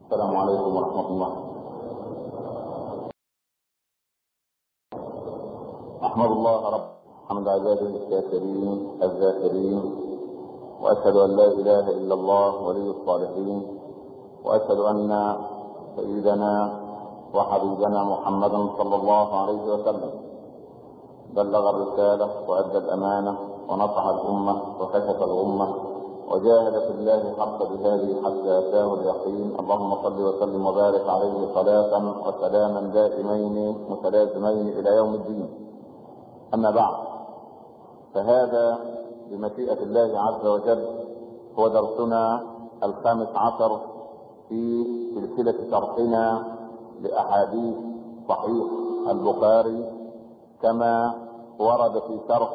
السلام عليكم ورحمة الله أحمد الله رب حمد عباده الشاكرين الذاكرين وأشهد أن لا إله إلا الله ولي الصالحين وأشهد أن سيدنا وحبيبنا محمدا صلى الله عليه وسلم بلغ الرسالة وأدى الأمانة ونصح الأمة وكشف الغمة وجاهد في الله حق جهاده حتى أتاه اليقين اللهم صل وسلم وبارك عليه صلاة وسلاما دائمين متلازمين إلى يوم الدين أما بعد فهذا بمشيئة الله عز وجل هو درسنا الخامس عشر في سلسلة شرحنا لأحاديث صحيح البخاري كما ورد في شرح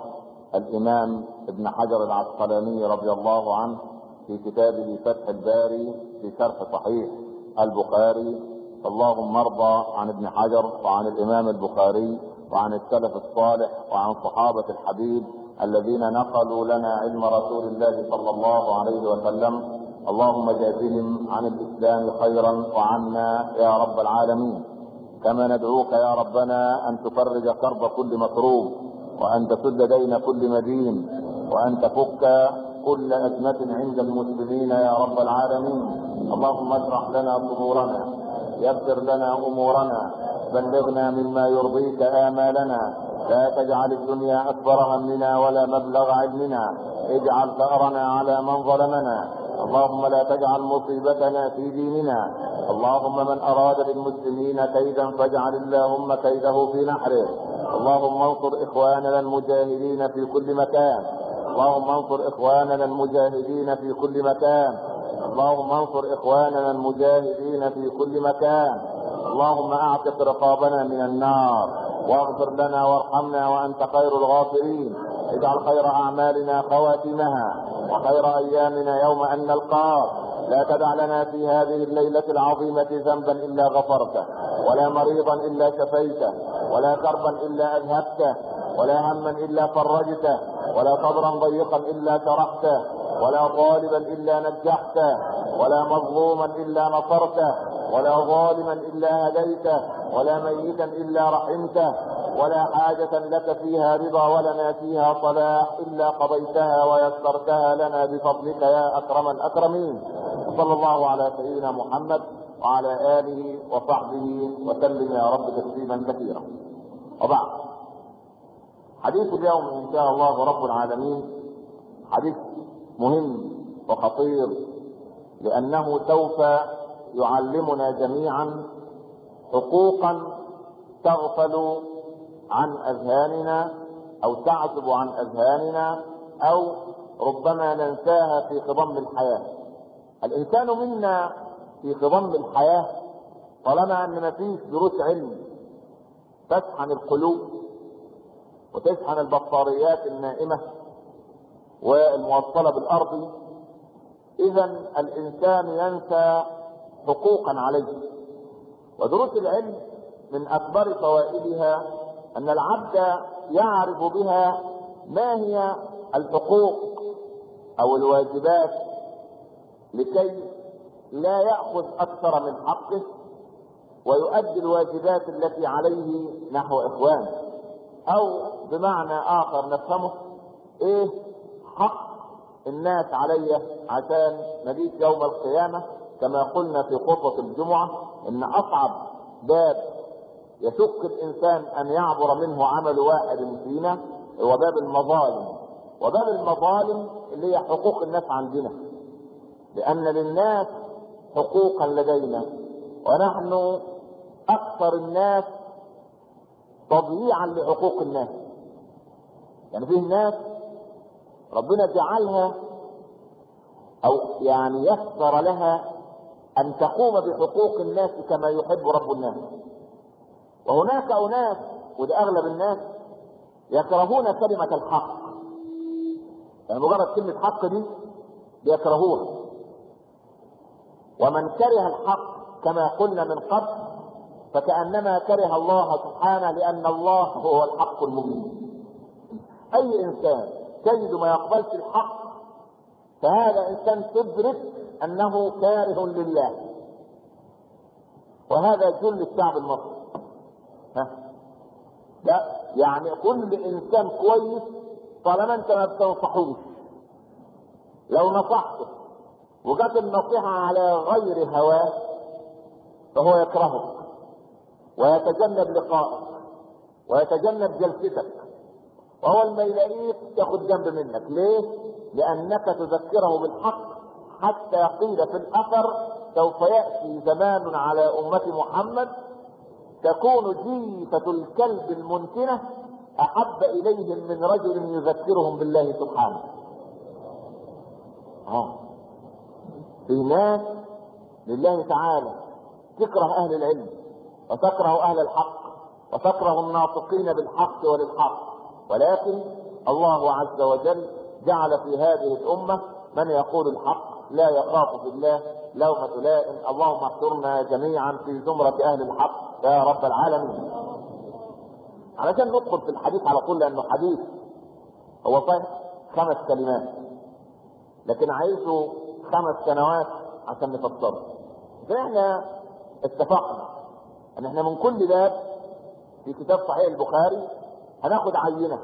الإمام ابن حجر العسقلاني رضي الله عنه في كتابه فتح الباري في شرح صحيح البخاري اللهم ارضى عن ابن حجر وعن الإمام البخاري وعن السلف الصالح وعن صحابة الحبيب الذين نقلوا لنا علم رسول الله صلى الله عليه وسلم اللهم جازهم عن الإسلام خيرا وعنا يا رب العالمين كما ندعوك يا ربنا أن تفرج كرب كل مكروب وأن تسد دين كل مدين وأن تفك كل أزمة عند المسلمين يا رب العالمين اللهم اشرح لنا صدورنا يسر لنا أمورنا بلغنا مما يرضيك آمالنا لا تجعل الدنيا أكبر همنا ولا مبلغ علمنا اجعل ثأرنا على من ظلمنا اللهم لا تجعل مصيبتنا في ديننا اللهم من أراد للمسلمين كيدا فاجعل اللهم كيده في نحره اللهم انصر إخواننا المجاهدين في كل مكان اللهم انصر إخواننا المجاهدين في كل مكان اللهم انصر إخواننا المجاهدين في كل مكان اللهم اعتق رقابنا من النار واغفر لنا وارحمنا وانت خير الغافرين اجعل خير اعمالنا خواتمها وخير ايامنا يوم ان نلقاك لا تدع لنا في هذه الليلة العظيمة ذنبا إلا غفرته ولا مريضا إلا شفيته ولا كربا إلا أذهبته ولا هما إلا فرجته ولا صدرا ضيقا إلا شرحته ولا طالبا إلا نجحته ولا مظلوما إلا نصرته ولا ظالما إلا هديته ولا ميتا إلا رحمته ولا حاجة لك فيها رضا ولنا فيها صلاح إلا قضيتها ويسرتها لنا بفضلك يا أكرم الأكرمين صلى الله على سيدنا محمد وعلى آله وصحبه وسلم يا رب تسليما كثيرا وبعد حديث اليوم إن شاء الله رب العالمين حديث مهم وخطير لأنه سوف يعلمنا جميعا حقوقا تغفل عن اذهاننا او تعزب عن اذهاننا او ربما ننساها في خضم الحياه الانسان منا في خضم الحياه طالما ان مفيش دروس علم تشحن القلوب وتشحن البطاريات النائمه والموصله بالارض اذا الانسان ينسى حقوقا عليه ودروس العلم من اكبر فوائدها ان العبد يعرف بها ما هي الحقوق او الواجبات لكي لا ياخذ اكثر من حقه ويؤدي الواجبات التي عليه نحو اخوانه او بمعنى اخر نفهمه ايه حق الناس علي عشان نجيب يوم القيامه كما قلنا في خطبه الجمعه ان اصعب باب يشق الانسان ان يعبر منه عمل واحد فينا هو باب المظالم وباب المظالم اللي هي حقوق الناس عندنا لان للناس حقوقا لدينا ونحن اكثر الناس تضييعا لحقوق الناس يعني فيه ناس ربنا جعلها او يعني يسر لها ان تقوم بحقوق الناس كما يحب رب الناس وهناك اناس وده اغلب الناس يكرهون كلمة الحق يعني مجرد كلمة حق دي بيكرهوها ومن كره الحق كما قلنا من قبل فكأنما كره الله سبحانه لأن الله هو الحق المبين أي إنسان تجد ما يقبلش الحق فهذا إنسان تدرك أنه كاره لله وهذا جل الشعب المصري ها لا يعني كل انسان كويس طالما انت ما بتنصحوش لو نصحته وجت النصيحة على غير هواه فهو يكرهك ويتجنب لقائك ويتجنب جلستك وأول ما يلاقيك تاخد جنب منك ليه؟ لأنك تذكره بالحق حتى قيل في الأثر سوف يأتي زمان على أمة محمد تكون جيفة الكلب المنتنة أحب إليهم من رجل يذكرهم بالله سبحانه. آه. في ناس لله تعالى تكره أهل العلم وتكره أهل الحق وتكره الناطقين بالحق وللحق ولكن الله عز وجل جعل في هذه الأمة من يقول الحق لا يخاف في الله لومة لائم اللهم احشرنا جميعا في زمرة أهل الحق يا رب العالمين علشان ندخل في الحديث على طول لأنه حديث هو صحيح خمس كلمات لكن عايزه خمس سنوات عشان نفسره فاحنا اتفقنا ان احنا من كل باب في كتاب صحيح البخاري هناخد عينه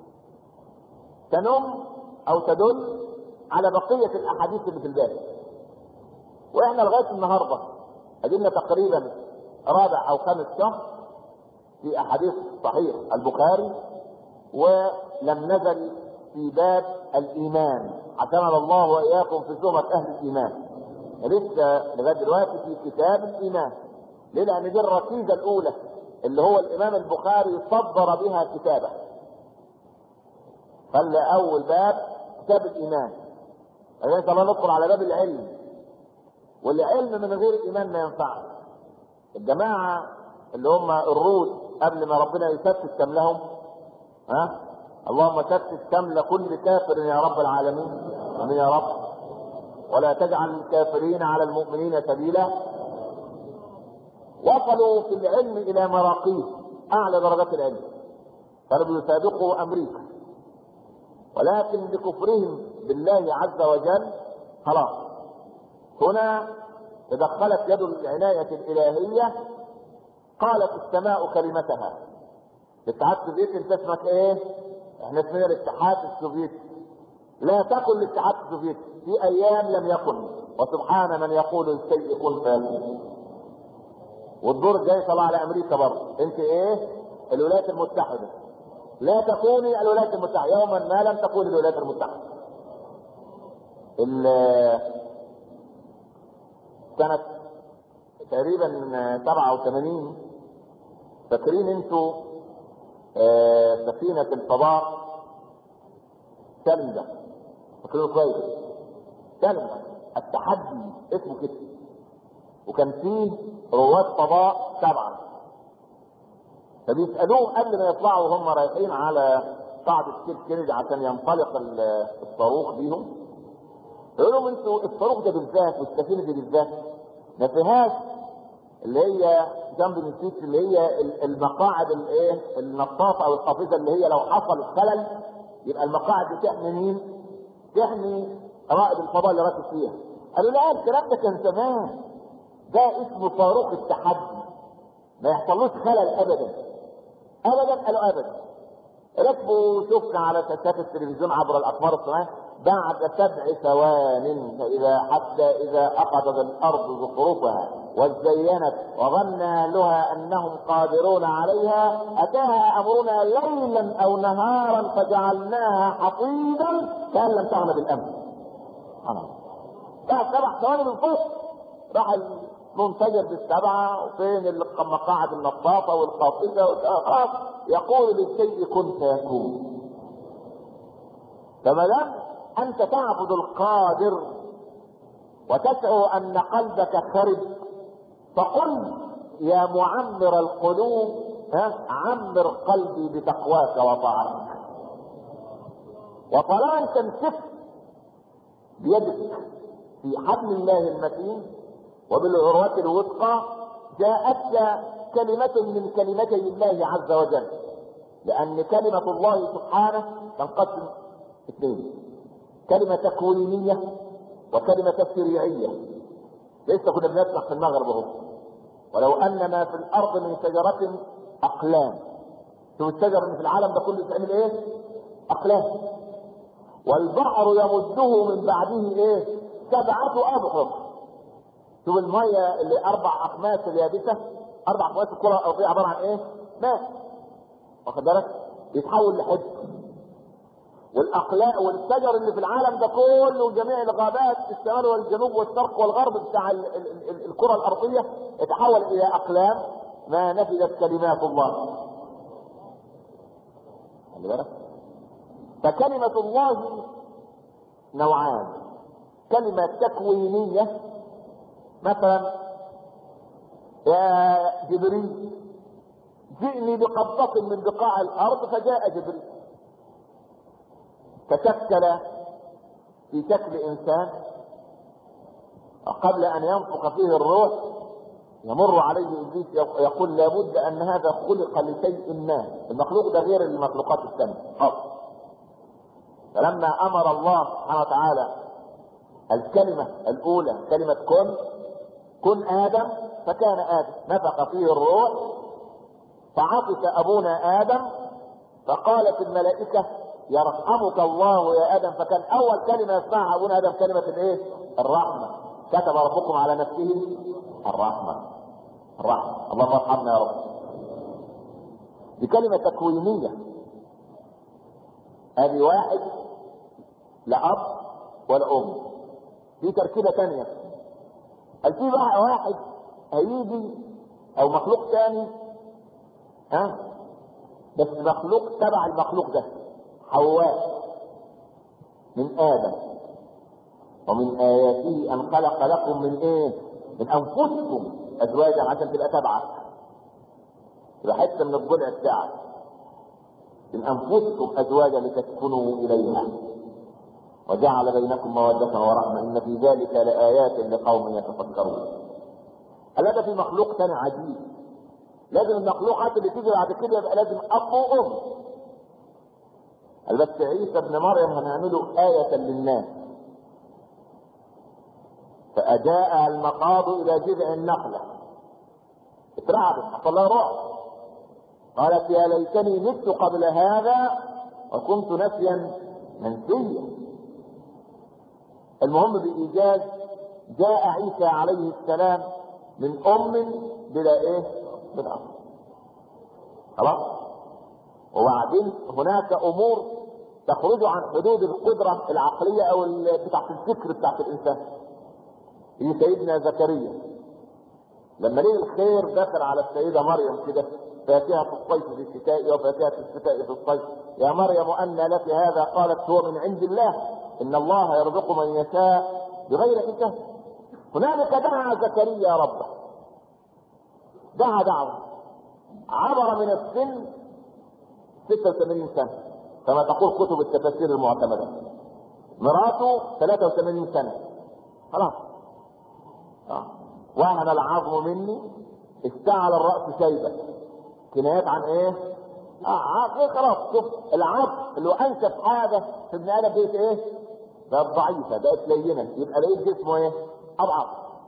تنم او تدل على بقيه الاحاديث اللي في الباب واحنا لغايه النهارده ادينا تقريبا رابع او خامس شهر في احاديث صحيح البخاري ولم نزل في باب الايمان عتمنا الله واياكم في زمره اهل الايمان لسه لغايه دلوقتي في كتاب الايمان ليه؟ لان دي الركيزه الاولى اللي هو الامام البخاري صدر بها كتابه خلى اول باب كتاب الايمان بعدين كمان ندخل على باب العلم والعلم من غير ايمان ما ينفعش الجماعه اللي هم الروس قبل ما ربنا يفتت شملهم ها اللهم فتت شمل كل كافر يا رب العالمين امين يا رب ولا تجعل الكافرين على المؤمنين سبيلا وصلوا في العلم الى مراقيه اعلى درجات العلم كانوا بيسابقوا امريكا ولكن بكفرهم بالله عز وجل خلاص هنا تدخلت يد العناية الإلهية قالت السماء كلمتها الاتحاد السوفيتي انت اسمك ايه؟ احنا اسمنا الاتحاد السوفيتي لا تكن الاتحاد السوفيتي في ايام لم يكن وسبحان من يقول الشيء كن فيكون والدور الجاي طلع على امريكا برضه انت ايه؟ الولايات المتحده لا تكوني الولايات المتحده يوما ما لم تكون الولايات المتحده سنة تقريبا 87 فاكرين انتوا آه سفينة الفضاء سلمة فاكرين كويس سلمة التحدي اسمه كده وكان فيه رواد فضاء سبعة فبيسألوهم قبل ما يطلعوا وهم رايحين على قاعدة كيف كينيدي عشان ينطلق الصاروخ بيهم يقول لهم انتوا الصاروخ ده بالذات والسفينة دي بالذات ما فيهاش اللي هي جنب نسيت اللي هي المقاعد الايه النطاطه او القفيزه اللي هي لو حصل خلل يبقى المقاعد دي تحمي مين؟ تحمي رائد الفضاء اللي راكب فيها. قالوا لا الكلام ده كان زمان ده اسمه صاروخ التحدي ما يحصلوش خلل ابدا ابدا قالوا ابدا ركبوا شفنا على شاشات التلفزيون عبر الاقمار الصناعيه بعد سبع ثوان فإذا حتى إذا أخذت الأرض زخرفها وزينت وظن أهلها أنهم قادرون عليها أتاها أمرنا ليلا أو نهارا فجعلناها حصيدا كأن لم تغن بالأمس. بعد سبع ثواني من فوق راح المنفجر بالسبعة وفين المقاعد النطاطة والقافزة خلاص يقول للشيء كن فيكون. فما دام انت تعبد القادر وتدعو ان قلبك خرب فقل يا معمر القلوب ها عمر قلبي بتقواك وطاعتك وطالما انت مسكت بيدك في حبل الله المتين وبالعروة الوثقى جاءتك كلمة من كلمتي الله عز وجل لأن كلمة الله سبحانه تنقسم اثنين كلمة تكوينية وكلمة تشريعية لسه كنا بنسمع في المغرب اهو ولو ان ما في الارض من شجره اقلام شوف الشجر اللي في العالم ده كله بيعمل ايه اقلام والبحر يمده من بعده ايه سبعة ابحر شوف المية اللي اربع اخماس اليابسة اربع اخماس الكرة الارضية عبارة عن ايه ماء واخد بالك يتحول لحب والاقلاء والشجر اللي في العالم ده كله جميع الغابات الشمال والجنوب والشرق والغرب بتاع ال- ال- ال- الكرة الارضية يتحول الى اقلام ما نفذت كلمات الله خلي بالك فكلمة الله نوعان كلمة تكوينية مثلا يا جبريل جئني بقبضة من بقاع الأرض فجاء جبريل تشكل في شكل إنسان قبل أن ينفخ فيه الروح يمر عليه ابليس يقول لابد ان هذا خلق لشيء ما المخلوق ده غير المخلوقات الثانيه خالص فلما امر الله سبحانه وتعالى الكلمه الاولى كلمه كن كن ادم فكان ادم نفخ فيه الروح فعطس ابونا ادم فقالت الملائكه يرحمك الله يا ادم فكان اول كلمه يسمعها ابونا ادم كلمه الايه؟ الرحمه كتب ربكم على نفسه الرحمه الرحمه اللهم ارحمنا يا رب دي كلمه تكوينيه ادي واحد لا اب ولا ام في تركيبه ثانيه هل في بقى واحد هيجي او مخلوق ثاني ها بس مخلوق تبع المخلوق ده حواء من ادم ومن اياته ان خلق لكم من ايه من انفسكم ازواجا عشان تبقى تبعك تبقى حته من الضلع بتاعك من انفسكم ازواجا لتسكنوا اليها وجعل بينكم مودة ورحمة إن في ذلك لآيات لقوم يتفكرون. هذا في مخلوق ثاني عجيب. لازم المخلوقات اللي تيجي بعد كده يبقى لازم أب وأم. بس عيسى ابن مريم هنعمله آية للناس. فأجاء المخاض إلى جذع النخلة. اترعبت حصل لها رعب. قالت يا ليتني مت قبل هذا وكنت نسيا منسيا. المهم بإيجاز جاء عيسى عليه السلام من أم بلا إيه؟ بلا أب. خلاص؟ وبعدين هناك أمور تخرج عن حدود القدرة العقلية أو بتاعت الفكر بتاعت الإنسان. في سيدنا زكريا لما ليه الخير دخل على السيدة مريم كده فاكهة في الصيف في الشتاء وفاكهة في الشتاء في الصيف يا مريم أن لك هذا قالت هو من عند الله ان الله يرزق من يشاء بغير حساب هنالك دعا زكريا ربه دعا دعوه عبر من السن 86 سنه كما تقول كتب التفاسير المعتمده مراته 83 سنه خلاص آه. وهن العظم مني اشتعل الراس شيبه كنايات عن ايه؟ اه خلاص شوف العظم اللي هو انشف حاجه في ابن ادم بقت ايه؟ بقت ضعيفه بقت لينه يبقى لقيت جسمه ايه؟ اضعف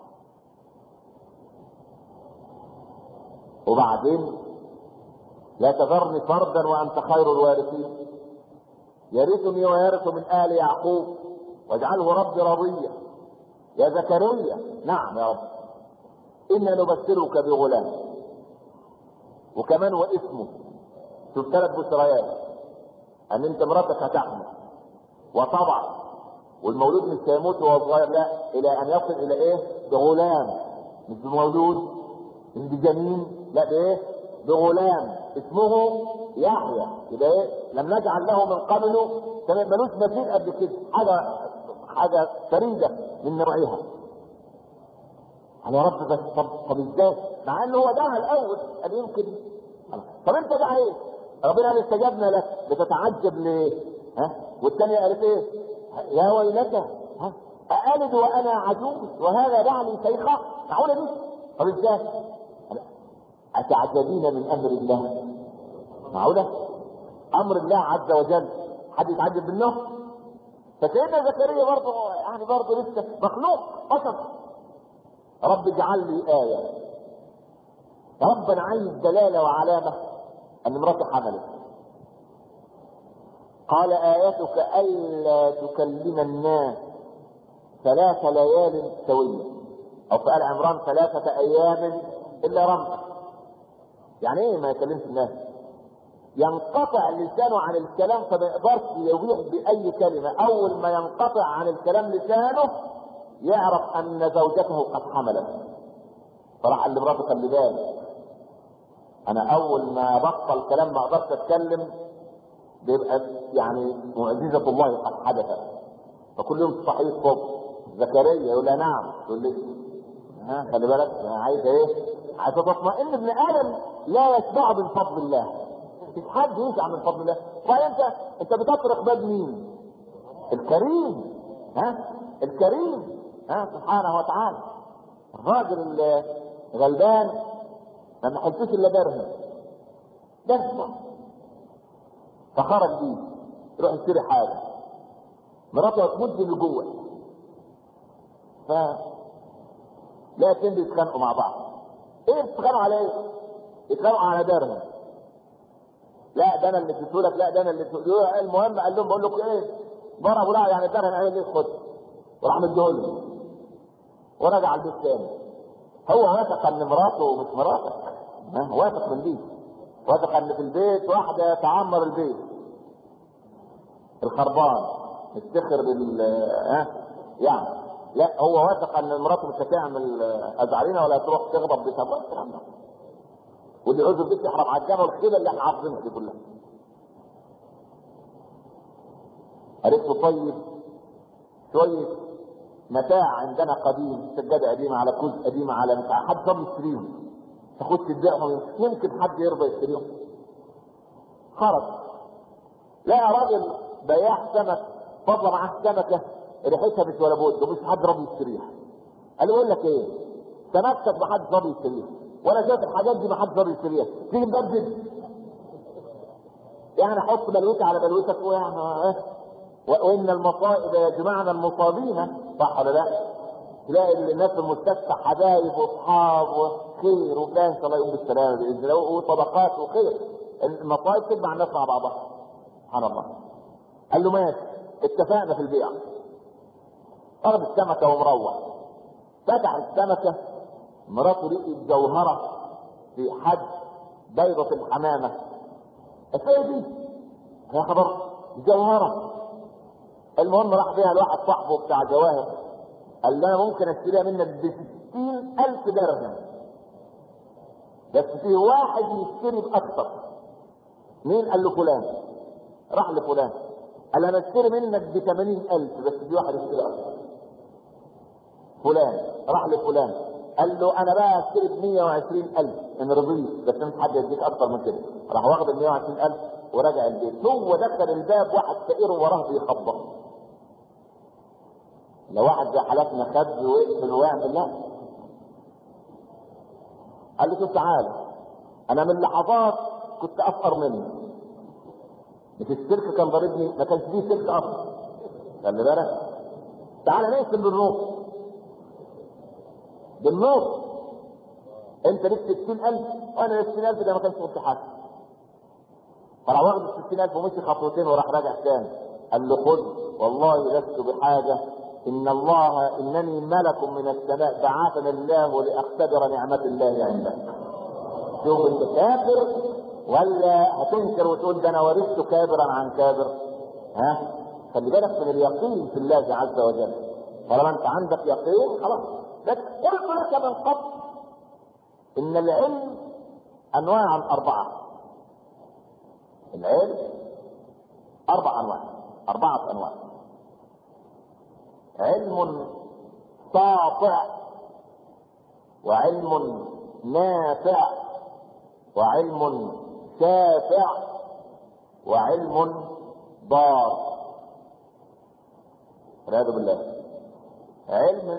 وبعدين لا تذرني فردا وانت خير الوارثين يرثني ويرث من ال يعقوب واجعله ربي رضيا يا زكريا نعم يا رب انا نبشرك بغلام وكمان واسمه شوف ثلاث بشريات ان انت مراتك هتحمل وطبعا والمولود مش هيموت وهو صغير لا الى ان يصل الى ايه؟ بغلام مش بمولود مش بجنين لا بايه؟ بغلام اسمه يحيى يبقى ايه؟ لم نجعل له من قبله كمان ملوش مثيل قبل كده حاجه حاجه فريده من نوعها يا رب بس طب طب ازاي؟ مع انه هو دعا الاول قال يمكن طب انت دعا ايه؟ ربنا قال استجبنا لك بتتعجب ليه؟ ها؟ والثانية قالت ايه؟ يا ويلتى ها؟ أألد وأنا عجوز وهذا بعلي شيخا؟ معقولة دي؟ طب ازاي؟ أتعجبين من أمر الله؟ معقولة؟ أمر الله عز وجل حد يتعجب منه؟ فسيدنا زكريا برضه يعني برضه لسه مخلوق بشر رب اجعل لي آية ربنا عايز دلاله وعلامه ان مراتي حملت قال آيتك ألا تكلم الناس ثلاث ليال سوية أو في آل عمران ثلاثة أيام إلا رمز يعني إيه ما يكلمش الناس ينقطع لسانه عن الكلام فما يقدرش يبيح بأي كلمة أول ما ينقطع عن الكلام لسانه يعرف أن زوجته قد حملت فراح قال لمراته خلي بالك أنا أول ما بطل كلام ما أقدرش أتكلم بيبقى يعني معجزة الله قد حدثت فكل يوم صحيح الصبح زكريا يقول لها نعم تقول لي ها خلي بالك انا عايز ايه؟ عايز تطمئن ابن ادم لا يشبع من فضل الله مفيش حد يشبع من فضل الله فانت انت بتطرق باب مين؟ الكريم ها الكريم ها سبحانه وتعالى الراجل الغلبان ما نحلتوش الا درهم درهم فخرج بيه يروح يشتري حاجه مراته هتمد اللي جوه ف لا اتنين بيتخانقوا مع بعض ايه بتتخانقوا على ايه؟ يتخانقوا على درهم لا ده انا اللي اديتهولك لا ده انا اللي اديتهولك المهم قال لهم بقول لكم ايه؟ ضربوا لا يعني درهم قال ايه خد وراح مديهولهم ورجع البيت تاني هو واثق ان مراته مش مراتك ها واثق من دي واثق ان في البيت واحده تعمر البيت الخربان افتخر بال ها يعني لا هو واثق ان مراته مش هتعمل ازعرينا ولا هتروح تغضب بسبب الكلام ده واللي عاوز البيت يحرم على الجبل والخيبه اللي احنا حافظينها دي كلها قالت له طيب شويه متاع عندنا قديم سجاده قديمه على كوز قديمه على مش حد طب يشتريهم تاخد تبيعهم يمكن حد يرضى يشتريهم خرج لقى راجل بياع سمك فضل معاه سمكه ريحتها مش ولا بد ومش حد راضي يشتريها قال له بقول لك ايه سمكتك ما حد راضي يشتريها وانا شايف الحاجات دي ما حد راضي يشتريها تيجي نبدل يعني حط بلوتي على بلوتك ويعني ايه وان المصائب يجمعنا المصابين صح ولا لا؟ تلاقي الناس في المستشفى حبايب واصحاب وخير وتلاقي ان شاء الله يقوم بالسلامه باذن الله وطبقات وخير المصائب تجمع الناس مع بعضها سبحان الله قال له ماشي اتفقنا في البيع طلب السمكه ومروح فتح السمكه مراته لقيت جوهره في حد بيضة الحمامة السيدة دي يا خبر جوهرة المهم راح فيها لواحد صاحبه بتاع جواهر قال له انا ممكن اشتريها منك ب ألف درهم بس في واحد يشتري باكثر مين قال له فلان راح لفلان قال انا اشتري منك ب ألف بس في واحد يشتري اكثر فلان راح لفلان قال له انا بقى اشتري ب 120000 ان رضيت بس مش حد يديك اكتر من كده راح واخد ال 120000 ورجع البيت هو دخل الباب واحد فقير وراه بيخبط لو واحد زي حالاتنا خد ويقفل ويعمل لا قال له شوف تعالى انا من لحظات كنت افقر منه مش السلك كان ضاربني ما كانش فيه سلك اصلا خلي بالك تعالى نقسم بالنص بالنص انت ليك 60000 وانا ليك 60000 ده ما كانش امتحان فراح واخد ال 60000 ومشي خطوتين وراح راجع تاني قال له خذ والله لست بحاجه ان الله انني ملك من السماء بعثني الله لاختبر نعمه الله عندك شوف انت كافر ولا هتنكر وتقول ده انا ورثت كابرا عن كابر ها خلي بالك من اليقين في الله عز وجل طالما انت عندك يقين خلاص لكن قلت لك من قبل ان العلم انواع اربعه العلم اربع انواع اربعه انواع علم ساطع وعلم نافع وعلم شافع وعلم ضار والعياذ بالله علم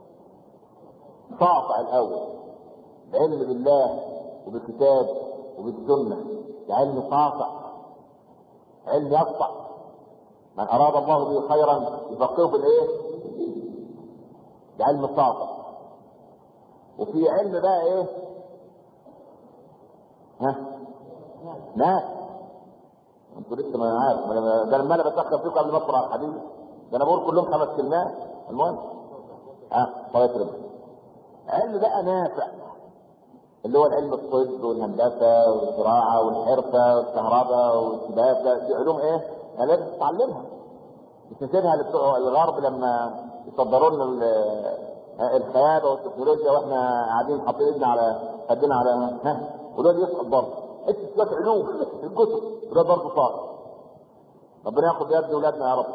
ساطع الاول العلم بالله وبالكتاب وبالسنه علم ساطع علم يقطع من اراد الله به خيرا يفقهه في الايه؟ ده علم ساطع وفي علم بقى ايه؟ ها ناس انتوا لسه ما عارف ده لما انا بسخن فيكم قبل ما اقرا الحديث ده انا بقول كلهم خمس كلمات المهم ها الله يكرمك علم بقى نافع اللي هو العلم الطب والهندسه والزراعه والحرفه والكهرباء والسباكه دي علوم ايه؟ انا لازم تتعلمها مش نسيبها لبتوع الغرب لما يصدروا لنا الخيابه والتكنولوجيا واحنا قاعدين حاطين ايدنا على خدنا على ها ودول يسقط برضه انت شويه علوم في الكتب وده برضه صار ربنا ياخذ بيد اولادنا يا رب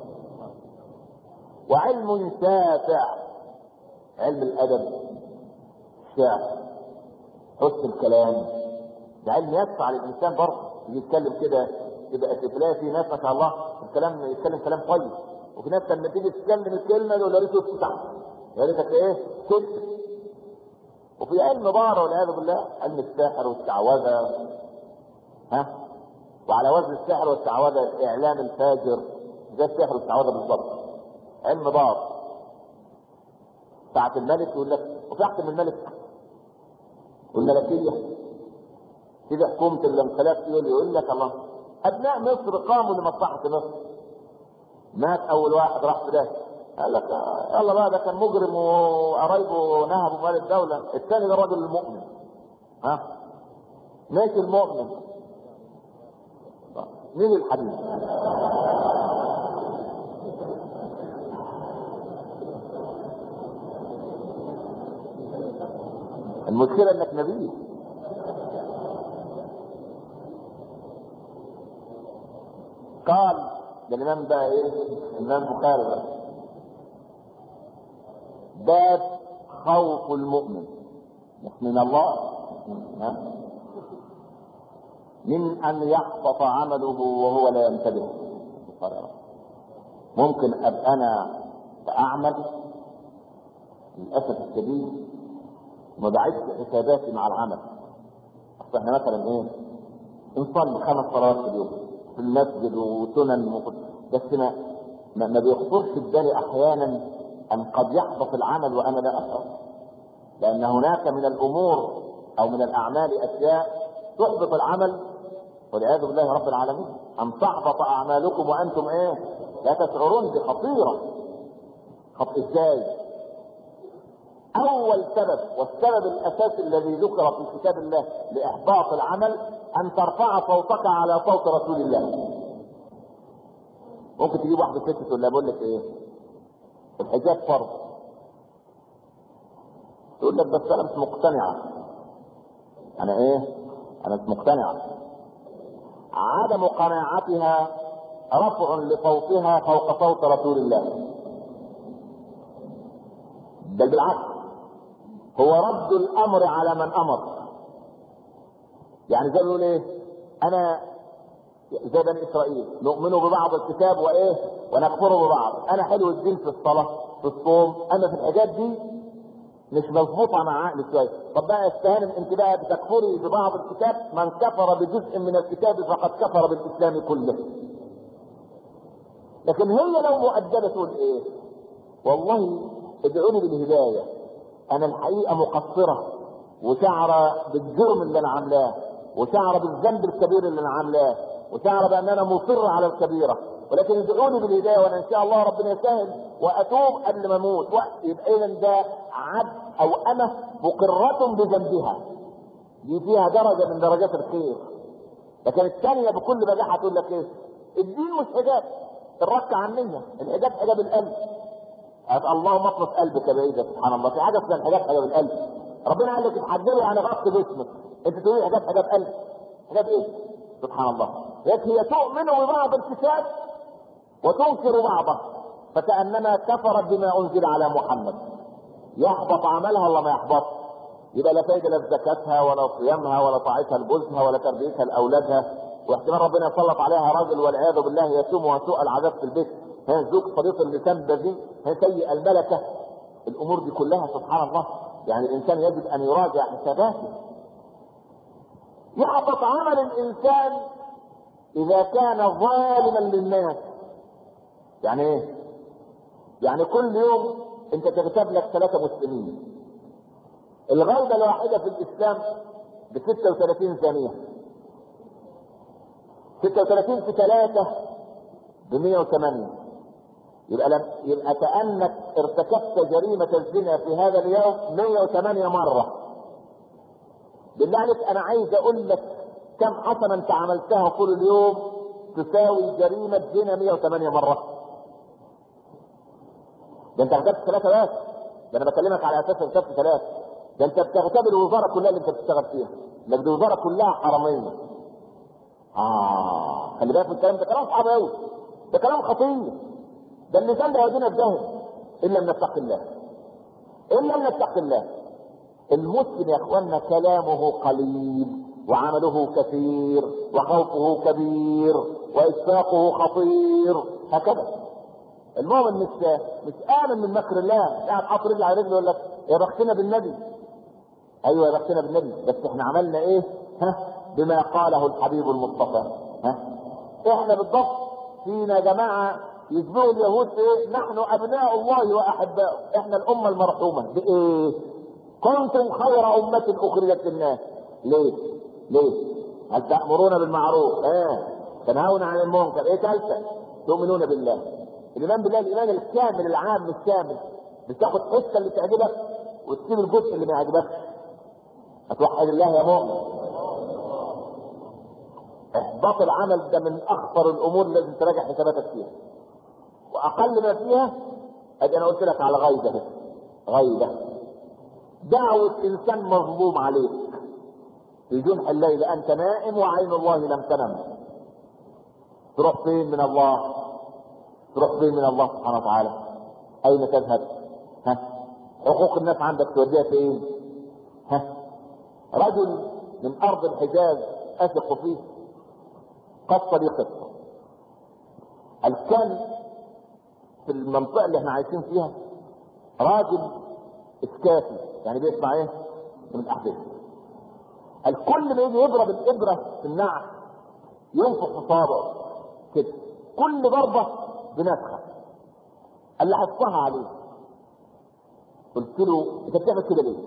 وعلم شافع علم الادب الشعر حسن الكلام ده علم يدفع للانسان برضه يتكلم كده يبقى تلاقي في ناس ما شاء الله الكلام يتكلم كلام كويس وفي ناس لما تيجي تتكلم الكلمه يقول يا ريت تفتح يا ريتك ايه كنت وفي علم بار والعياذ بالله علم الساحر والشعوذه ها وعلى وزن السحر والشعوذه اعلام الفاجر زي السحر والشعوذه بالظبط علم بار ساعة الملك يقول لك وفي احسن من الملك والملكية تيجي حكومة الانقلاب يقول يقول لك الله أبناء مصر قاموا لمصلحة مصر مات أول واحد راح في ده قال لك يلا بقى ده كان مجرم وقرايبه نهبوا مال الدولة الثاني ده الراجل المؤمن ها ماشي المؤمن مين الحديث المشكلة انك نبي قال ده الامام ده ايه الامام البخاري ده باب خوف المؤمن من الله ها؟ من ان يحبط عمله وهو لا ينتبه ممكن ابقى انا اعمل للاسف الشديد ما بعدش حساباتي مع العمل اصل احنا مثلا ايه نصلي خمس صلوات في اليوم في المسجد وسنن وقت. بس ما ما, ما بيخطرش في بالي احيانا ان قد يحبط العمل وانا لا اشعر لان هناك من الامور او من الاعمال اشياء تحبط العمل والعياذ بالله رب العالمين ان تحبط اعمالكم وانتم ايه لا تشعرون دي خطيره خط ازاي اول سبب والسبب الاساسي الذي ذكر في كتاب الله لاحباط العمل ان ترفع صوتك على صوت رسول الله ممكن تجيب واحده ست تقول لها بقول لك ايه الحجاب فرض تقول لك بس انا مش مقتنعه انا ايه انا مش مقتنعه عدم قناعتها رفع لصوتها فوق صوت رسول الله بل بالعكس هو رد الامر على من امر يعني زي ما ايه انا زي بني اسرائيل نؤمن ببعض الكتاب وايه ونكفر ببعض انا حلو الدين في الصلاه في الصوم اما في الحاجات دي مش مظبوطه مع عقلي شويه طب بقى استهانم انت بقى بتكفري ببعض الكتاب من كفر بجزء من الكتاب فقد كفر بالاسلام كله لكن هي لو مؤدبه تقول ايه والله ادعوني بالهدايه انا الحقيقه مقصره وشعر بالجرم اللي انا عاملاه وشعر بالذنب الكبير اللي انا عاملاه وشعر بان انا مصر على الكبيره ولكن ادعوني بالهدايه وانا ان شاء الله ربنا يسهل واتوب قبل ما اموت يبقى اذا ده عبد او امه مقره بذنبها دي فيها درجه من درجات الخير لكن الثانيه بكل بجاحه تقول لك ايه الدين مش حجاب الرك عنية الحجاب حجاب القلب اللهم اطلق قلبك بعيدة سبحان الله في حاجه اسمها الحجاب حجاب القلب ربنا قال لك اتحجبي يعني غطي جسمك انت تقولي حجاب حجاب قلب حجاب ايه سبحان الله لكن هي تؤمن ببعض الكتاب وتنكر بعضه فكانما كفرت بما انزل على محمد يحبط عملها ولا ما يحبط يبقى لا فايده لا في زكاتها ولا صيامها ولا طاعتها لجوزها ولا تربيتها لاولادها واحتمال ربنا يسلط عليها رجل والعياذ بالله يسومها سوء العذاب في البيت ها زوج طريق اللسان بذيء ها سيء الملكه الامور دي كلها سبحان الله يعني الانسان يجب ان يراجع حساباته يحبط عمل الانسان اذا كان ظالما للناس يعني ايه يعني كل يوم انت تغتاب لك ثلاثه مسلمين الغوده الواحده في الاسلام ب 36 ثانية 36 في 3 ب 108 يبقى لم يبقى كأنك ارتكبت جريمة الزنا في هذا اليوم 108 مرة بالله عليك أنا عايز أقول لك كم حسنة أنت عملتها طول اليوم تساوي جريمة زنا 108 مرة ده أنت اغتبت ثلاثة بس ده أنا بكلمك على أساس اغتبت ثلاثة ده أنت بتغتاب الوزارة كلها اللي أنت بتشتغل فيها لك دي الوزارة كلها حرامية آه خلي بالك من الكلام ده كلام صعب أوي ده كلام خطير ده اللسان ده يودينا في داهية إن لم نتق الله إن لم نتق الله المسلم يا اخوانا كلامه قليل وعمله كثير وخوفه كبير واشفاقه خطير هكذا المؤمن مش مش امن من مكر الله قاعد حاطط رجل على رجل يقول لك يا بختنا بالنبي ايوه يا بختنا بالنبي بس احنا عملنا ايه ها بما قاله الحبيب المصطفى ها احنا بالضبط فينا جماعه يسبقوا اليهود ايه نحن ابناء الله واحباؤه احنا الامه المرحومه بايه كنتم خير أمة أخرجت للناس ليه؟ ليه؟ هل تأمرون بالمعروف؟ اه تنهون عن المنكر، ايه ثالثة؟ تؤمنون بالله. الإيمان بالله الإيمان الكامل العام الشامل مش تاخد حتة اللي تعجبك وتسيب الجزء اللي ما يعجبكش. هتوحد الله يا مؤمن. إحباط العمل ده من أخطر الأمور اللي لازم تراجع حساباتك فيها. وأقل ما فيها أدي أنا قلت لك على غيبة غيبة دعوة إنسان مظلوم عليك في جنح الليل أنت نائم وعين الله لم تنم تروح فين من الله تروح فين من الله سبحانه وتعالى أين تذهب ها حقوق الناس عندك توديها فين ها رجل من أرض الحجاز أثق فيه قصة لي قصة كان في المنطقة اللي احنا عايشين فيها راجل اسكافي يعني بيسمع ايه من الاحداث الكل ما يجي يضرب الابره في النعل ينفخ في صابعه كده كل ضربه بنفخه قال لي حطها عليه قلت له انت بتعمل كده ليه؟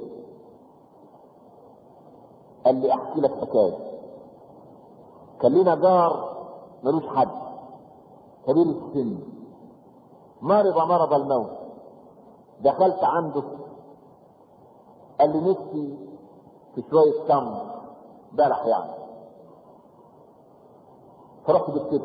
قال لي احكي لك حكايه كان لنا جار ملوش حد كبير السن مرض مرض الموت دخلت عنده قال لي نفسي في شوية تمر بلح يعني فرحت جبت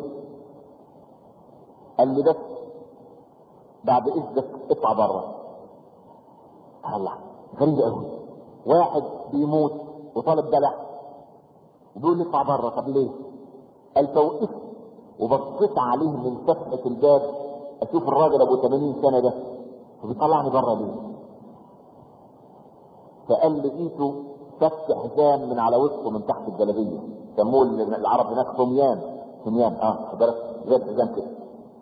قال لي بس بعد اذنك اطلع بره الله غريب قوي واحد بيموت وطالب بلح وبيقول لي اطلع بره طب ليه؟ قال فوقفت وبصيت عليه من فتحة الباب اشوف الراجل ابو 80 سنة ده وبيطلعني بره ليه؟ فقال لي ايده فك حزام من على وسطه من تحت الجلابيه سموه العرب هناك حميان حميان اه خد بالك زي الحزام كده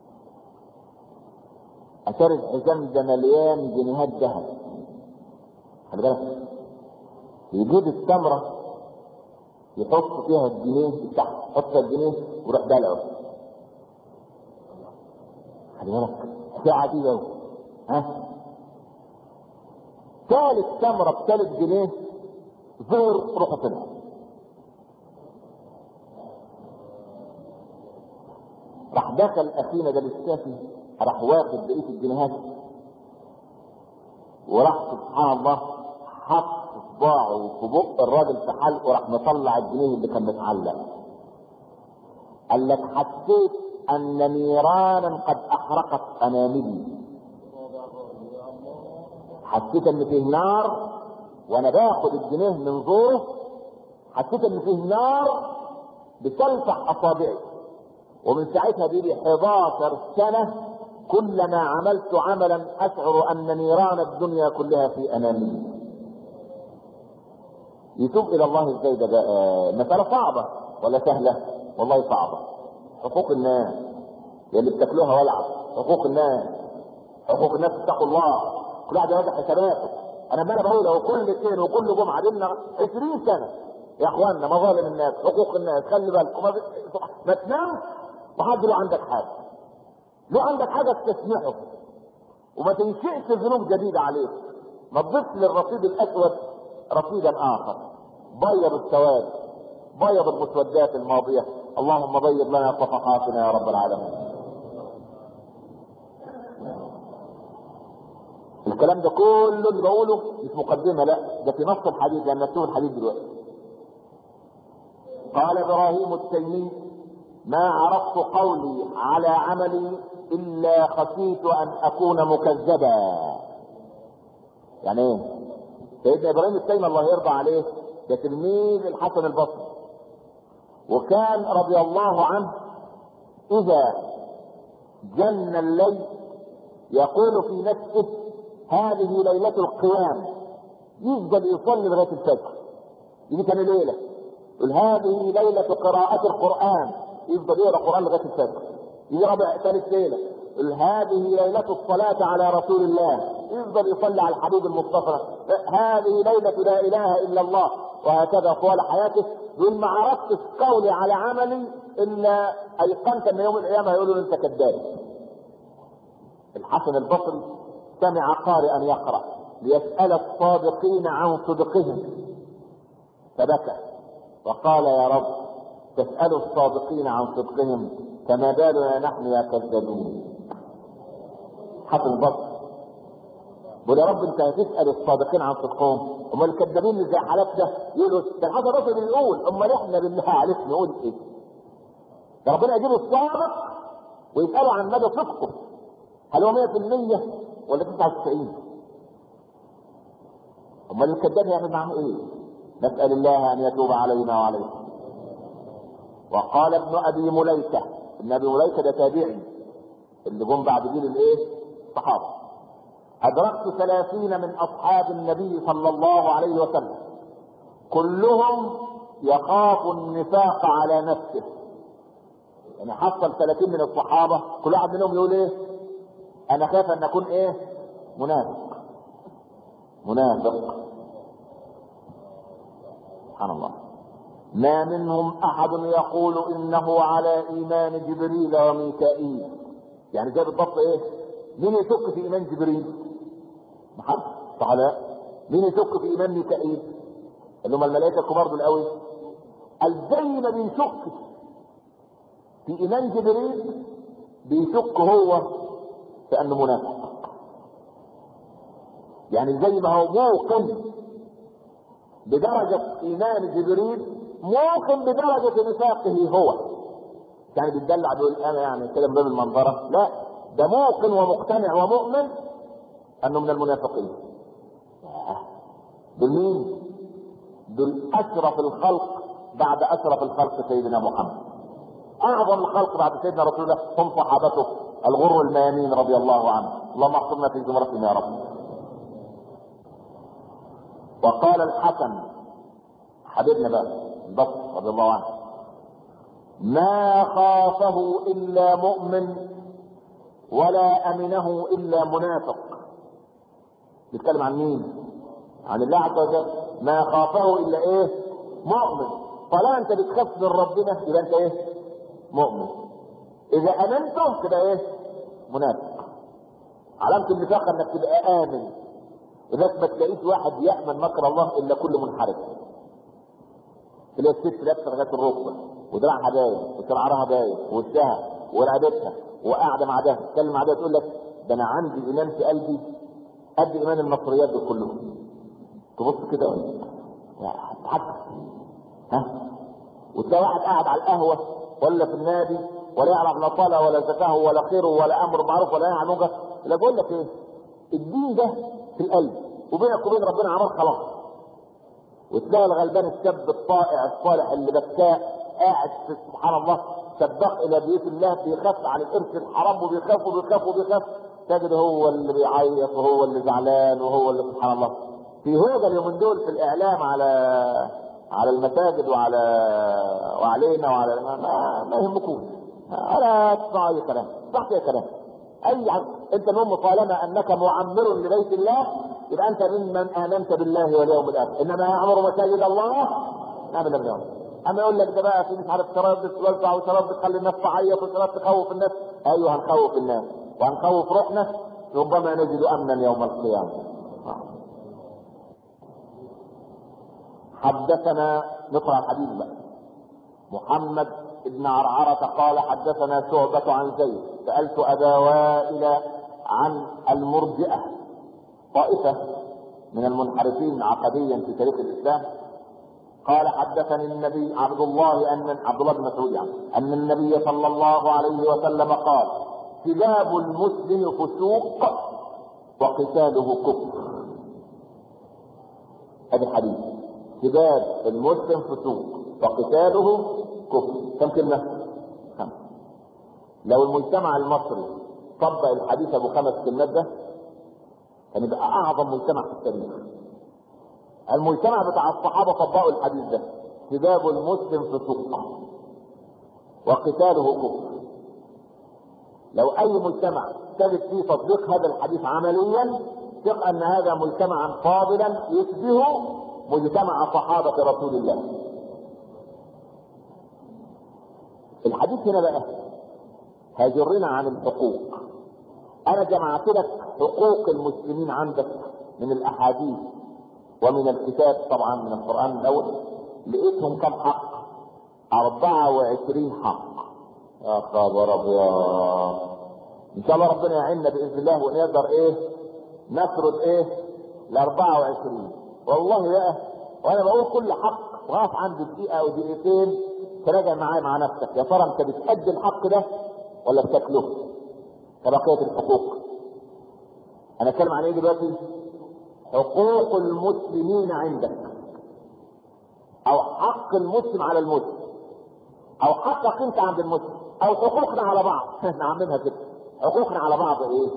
اثار الحزام ده مليان جنيهات ذهب خلي بالك يجيب التمره يحط فيها الجنيه تحت يحط فيها الجنيه ويروح دلعه خلي بالك ساعة دي قوي ها ثالث تمرة بثالث جنيه زور روحه طلع راح دخل اخينا ده الشافي راح واخد بقيه الجنيهات وراح سبحان الله حط صباعه في بق الراجل في حلقه راح مطلع الجنيه اللي كان متعلق قال لك حسيت ان نيرانا قد احرقت اناملي حسيت ان فيه نار وانا باخد الجنيه من زوره حسيت ان فيه نار بتلفح اصابعي ومن ساعتها دي لي 11 سنه كلما عملت عملا اشعر ان نيران الدنيا كلها في انامي يتوب الى الله ازاي ده بقى مساله صعبه ولا سهله والله صعبه حقوق الناس اللي بتاكلوها ولعت حقوق الناس حقوق الناس اتقوا الله كل واحد يراجع حساباته انا ما انا بقول اهو كل اثنين وكل جمعه دينا 20 سنه يا اخوانا مظالم الناس حقوق الناس خلي بالكم ما, ما تنامش وحد له عندك حاجه له عندك حاجه تسمحه وما تنشئش ذنوب جديده عليك ما تضيفش للرصيد الاسود رصيدا اخر بيض السواد بيض المسودات الماضية اللهم بيض لنا صفحاتنا يا رب العالمين الكلام ده كله اللي بقوله مش مقدمه لا ده في نص الحديث لان مكتوب الحديث دلوقتي قال ابراهيم التيمي ما عرفت قولي على عملي الا خشيت ان اكون مكذبا يعني ايه سيدنا ابراهيم التيمي الله يرضى عليه ده تلميذ الحسن البصري وكان رضي الله عنه اذا جن الليل يقول في نفسه هذه ليلة القيام يفضل يصلي لغاية الفجر يجي تاني ليلة يقول هذه ليلة قراءة القرآن يفضل يقرأ القرآن لغاية الفجر يجي رابع ثالث ليلة يقول هذه ليلة الصلاة على رسول الله يفضل يصلي على الحبيب المصطفى هذه ليلة لا إله إلا الله وهكذا طوال حياته يقول ما عرفتش قولي على عملي إلا أيقنت أن يوم القيامة يقولوا أنت كذاب الحسن البصري سمع قارئا يقرأ ليسأل الصادقين عن صدقهم فبكى وقال يا رب تسأل الصادقين عن صدقهم فما بالنا نحن يا كذابين حسن البصري بقول يا رب انت هتسأل الصادقين عن صدقهم امال الكذابين اللي زي حالتنا يقولوا ده الحسن البصري بيقول امال احنا بالله عليك نقول ايه؟ ده ربنا يجيب الصادق ويسأله عن مدى صدقه هل هو 100% ولا 99 امال الكذاب يعمل معه ايه نسال الله ان يتوب علينا وعليكم وقال ابن ابي مليكه ابن ابي مليكه ده تابعي اللي جم بعد جيل الايه الصحابه ادركت ثلاثين من اصحاب النبي صلى الله عليه وسلم كلهم يخاف النفاق على نفسه يعني حصل ثلاثين من الصحابه كل واحد منهم يقول ايه انا خايف ان اكون ايه منافق منافق سبحان الله ما منهم احد يقول انه على ايمان جبريل وميكائيل يعني زي بالضبط ايه مين يشك في ايمان جبريل محمد صح لا مين يشك في ايمان ميكائيل اللي هم الملائكه الكبار دول قوي زي ما بيشك في ايمان جبريل بيشك هو في انه منافق يعني زي ما هو موقن بدرجة إيمان جبريل موقن بدرجة نفاقه هو يعني بيتدلع بيقول أنا يعني كده من باب المنظرة لا ده موقن ومقتنع ومؤمن أنه من المنافقين دول مين؟ دول أشرف الخلق بعد أشرف الخلق سيدنا محمد أعظم الخلق بعد سيدنا رسول الله هم صحابته الغر الميامين رضي الله عنهم اللهم احفظنا في زمرتهم يا رب وقال الحسن حبيبنا بقى البصر رضي الله عنه ما خافه الا مؤمن ولا امنه الا منافق بيتكلم عن مين عن الله عز وجل ما خافه الا ايه مؤمن طالما انت بتخاف من ربنا يبقى انت ايه مؤمن اذا امنتم تبقى ايه منافق علامة النفاق انك تبقى امن لذلك ما تلاقيش واحد يامن مكر الله الا كل منحرف تلاقي الست لابسه لغايه الركبه ودراعها باين وشعرها باين ووشها ورقبتها وقاعده مع ده تتكلم مع ده تقول لك ده انا عندي ايمان في قلبي قد ايمان المصريات دول كلهم تبص كده هتضحك ها وتلاقي واحد قاعد على القهوه ولا في النادي ولا يعرف لا صلاه ولا زكاه ولا خير ولا امر معروف ولا نهي عن منكر لا بقول لك ايه الدين ده في القلب وبينك وبين ربنا عمل خلاص وتلاقي الغلبان الشاب الطائع الصالح اللي بكاء قاعد سبحان الله سباق الى بيوت الله بيخاف عن الارث الحرام وبيخاف وبيخاف وبيخاف تجد هو اللي بيعيط وهو اللي زعلان وهو اللي سبحان الله في هوجه اليومين دول في الاعلام على على المساجد وعلى وعلينا وعلى ما, ما, ما يهمكوش ولا تسمع اي كلام تسمع اي كلام اي حد انت المهم طالما انك معمر لبيت الله يبقى انت ممن امنت بالله واليوم الاخر انما يعمر مساجد الله امن بالله اما يقول لك ده بقى في مش عارف شراب بتوزع وشراب بتخلي الناس تعيط وشراب تخوف الناس ايوه هنخوف الناس وهنخوف روحنا ربما نجد امنا يوم القيامه حدثنا نقرا الحديث بقى محمد بن عرعرة قال حدثنا شعبة عن زيد سألت أبا وائل عن المرجئة طائفة من المنحرفين عقديا في تاريخ الإسلام قال حدثني النبي عبد الله أن عبد الله بن مسعود يعني أن النبي صلى الله عليه وسلم قال كلاب المسلم فسوق وقتاله كفر هذا حديث كلاب المسلم فسوق وقتاله كفر كم كلمة؟ خمسة لو المجتمع المصري طبق الحديث ابو خمس كلمات ده كان يبقى اعظم مجتمع في التاريخ المجتمع بتاع الصحابه طبقوا الحديث ده كتاب المسلم فسوق وقتاله كفر لو اي مجتمع ثبت فيه تطبيق هذا الحديث عمليا ثق ان هذا مجتمعا فاضلا يشبه مجتمع صحابه رسول الله الحديث هنا بقى هيجرنا عن الحقوق انا جمعت لك حقوق المسلمين عندك من الاحاديث ومن الكتاب طبعا من القران الاول لقيتهم كم حق 24 حق يا خبر ابيض ان شاء الله ربنا يعيننا باذن الله ونقدر ايه نفرض ايه ال 24 والله بقى وانا بقول كل حق واقف عند دقيقه او دقيقتين تراجع معايا مع نفسك يا ترى انت بتأدي الحق ده ولا بتاكله كبقية الحقوق انا اتكلم عن ايه دلوقتي حقوق المسلمين عندك او حق المسلم على المسلم او حقك انت عند المسلم او حقوقنا على بعض احنا عاملينها كده حقوقنا على بعض ايه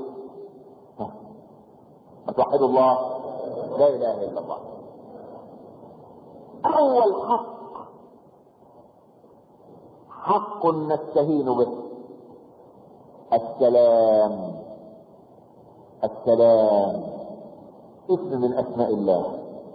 ما توحدوا الله لا اله الا الله اول حق حق نستهين به السلام السلام اسم من اسماء الله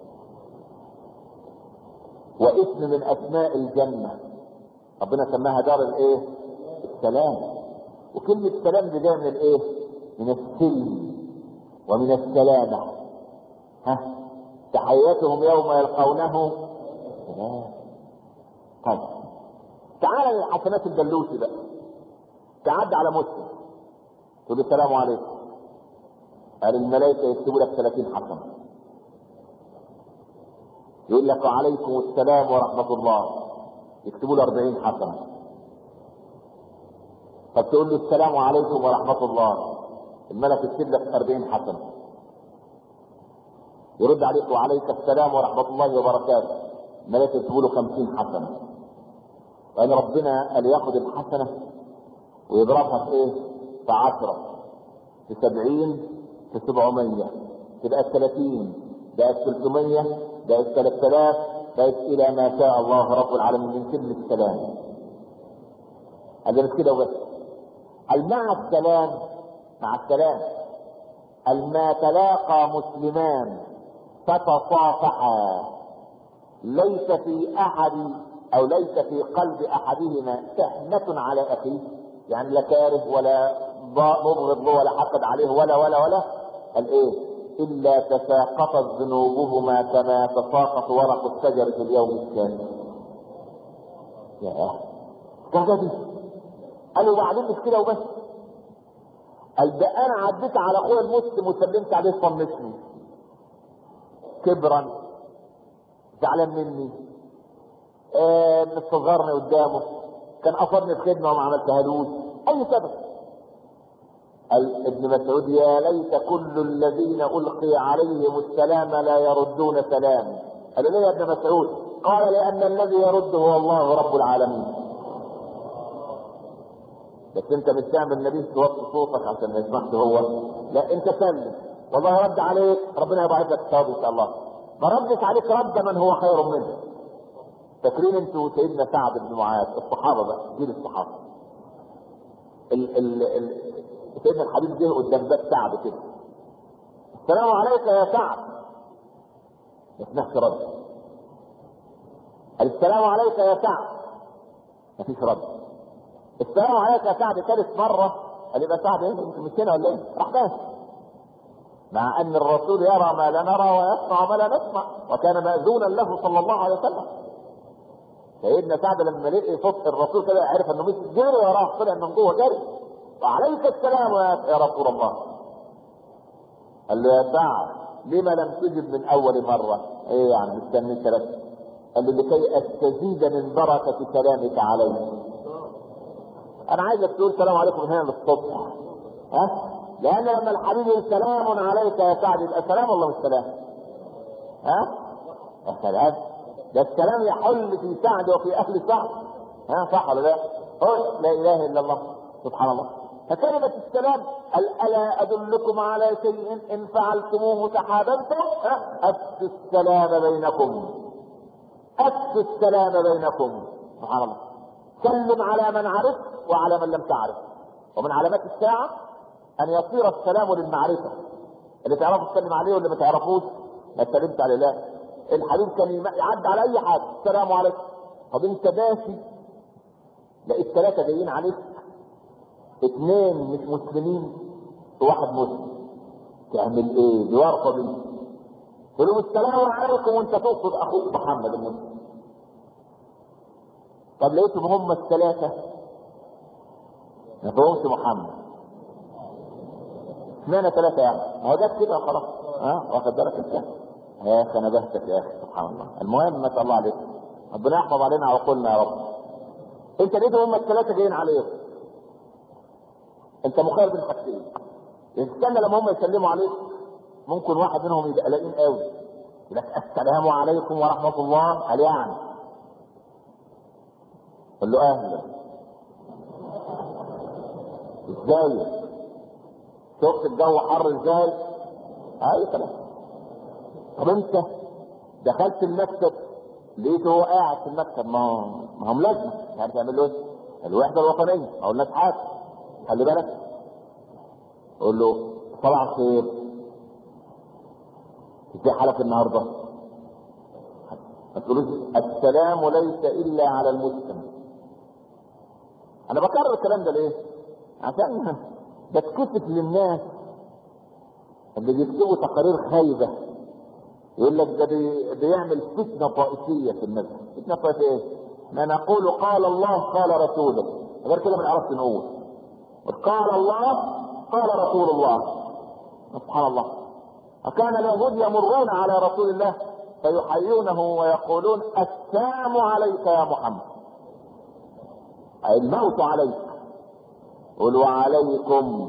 واسم من اسماء الجنة ربنا سماها دار الايه السلام وكلمة سلام دي جاية من الايه من السلم ومن السلامة ها تحياتهم يوم يلقونه سلام طيب تعال للحسنات الدلوسي بقى تعد على مسلم تقول السلام عليكم قال الملائكة يكتبوا لك 30 حسنة يقول لك وعليكم السلام ورحمة الله يكتبوا له 40 حسنة طب تقول له السلام عليكم ورحمة الله الملك يكتب لك 40 حسنة يرد عليك وعليك السلام ورحمة الله وبركاته الملك يكتبوا له 50 حسنة وان ربنا قال ياخد الحسنة ويضربها في ايه في عشرة في سبعين في سبعمية تبقى الثلاثين بقت ثلاثمية بقت ثلاث آلاف بقت إلى ما شاء الله رب العالمين من كلمة السلام هذا مش كده وبس قال مع السلام مع السلام قال ما تلاقى مسلمان فتصافحا ليس في أحد او ليس في قلب احدهما تهمة على اخيه يعني لا كاره ولا مبغض له ولا حقد عليه ولا ولا ولا قال ايه الا تساقطت ذنوبهما كما تساقط ورق الشجر في اليوم الثاني يا كذا دي قالوا وبعدين مش كده وبس قال ده انا عديت على اخويا المسلم وسلمت عليه صمتني كبرا زعلان مني آه مستصغرني قدامه كان قصرني في خدمه وما عملتهالوش اي سبب قال ابن مسعود يا ليت كل الذين القي عليهم السلام لا يردون سلام قال ليه يا ابن مسعود قال لان الذي يرد هو الله رب العالمين بس انت مش تعمل النبي توطي صوتك عشان ما يسمعش هو لا انت سلم والله رد عليك ربنا يبعث لك الثواب ان شاء الله ما ردش عليك رد من هو خير منه فاكرين انتوا سيدنا سعد بن معاذ الصحابه بقى جيل الصحابه ال ال ال سيدنا الحبيب جه قدام باب سعد كده السلام عليك يا سعد ما سمعش رد السلام عليك يا سعد ما فيش رد السلام عليك يا سعد ثالث مره قال يبقى سعد ايه مش هنا ولا ايه؟ راح ماشي مع ان الرسول يرى ما لا نرى ويسمع ما لا نسمع وكان ماذونا له صلى الله عليه وسلم سيدنا سعد لما لقي صوت الرسول كده عرف انه مش جري وراه طلع من جوه جري وعليك السلام يا رسول الله قال له يا سعد لما لم تجب من اول مره؟ ايه يعني مستني ثلاث قال له لكي استزيد من بركه كلامك علي انا عايزك تقول سلام عليكم من هنا للصبح ها لان لما الحبيب يقول سلام عليك يا سعد يبقى سلام ولا مش سلام؟ ها؟ يا سلام ده السلام يحل في سعد وفي اهل سعد ها صح ولا لا؟ قل لا اله الا الله سبحان الله فكلمة السلام ألا أدلكم على شيء إن فعلتموه تحاببتم أفشوا السلام بينكم أفشوا السلام بينكم سبحان الله سلم على من عرفت وعلى من لم تعرف ومن علامات الساعة أن يصير السلام للمعرفة اللي تعرفه تسلم عليه واللي ما تعرفوش ما تسلمش عليه لا الحبيب كان يعدي على أي حاجة السلام عليكم طب أنت ماشي لقيت ثلاثة جايين عليك اثنين مش مسلمين وواحد مسلم تعمل ايه؟ دي ورطه دي تقول له السلام عليكم وانت تقصد اخوك محمد المسلم طب لقيتهم هم الثلاثه ما فيهمش محمد اشمعنى ثلاثه يعني؟ ما هو ده كده خلاص ها واخد بالك انت؟ يا اخي انا بهتك يا اخي سبحان الله المهم ما شاء الله عليك ربنا يحفظ علينا عقولنا يا رب انت لقيتهم هم الثلاثه جايين عليك انت مخير بين حاجتين استنى لما هم يسلموا عليك ممكن واحد منهم يبقى قلقين قوي يقول لك السلام عليكم ورحمه الله قال يعني قل له اهلا ازاي شفت الجو حر ازاي اي كلام طب انت دخلت المكتب لقيته هو قاعد في المكتب ما هو ما هم لازمه يعني تعمل له ايه؟ الوحده الوطنيه او الناس حاجه خلي بالك قول له صباح الخير ازاي حالك النهارده ما تقولوش السلام ليس الا على المسلم انا بكرر الكلام ده ليه عشان بتكسف للناس اللي بيكتبوا تقارير خايبه يقول لك ده بي... بيعمل فتنه طائفيه في المذهب فتنه طائفيه ايه؟ ما نقول قال الله قال رسوله غير كده ما نعرفش نقول قال الله قال رسول الله سبحان الله وكان اليهود يمرون على رسول الله فيحيونه ويقولون السلام عليك يا محمد أي الموت عليك قل وعليكم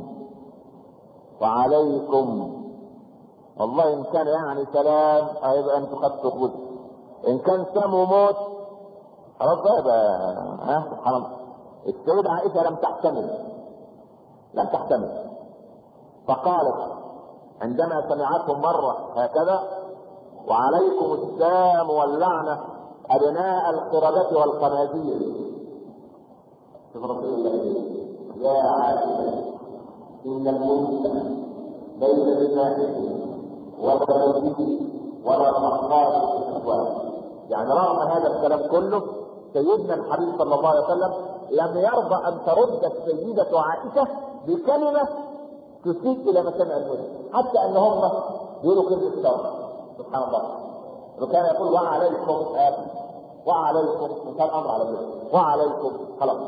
وعليكم والله ان كان يعني سلام هيبقى انتوا خدتوا خذ ان كان سام وموت خلاص بقى يبقى ها سبحان الله السيدة عائشة لم تحتمل لم تحتمل فقالت عندما سمعتهم مرة هكذا وعليكم السام واللعنة أبناء القردة والخنازير شوف رسول الله يا عائشة إن المسلم ليس بفاحش ولا بذيء ولا مخاط في الأسواق يعني رغم هذا الكلام كله سيدنا الحبيب صلى الله عليه وسلم لم يرضى أن ترد السيدة عائشة بكلمة تسيء إلى مسامع المسلم حتى أن هم بيقولوا كلمة الثورة سبحان الله وكان يقول وعليكم آه وعليكم كان أمر على الناس وعليكم خلاص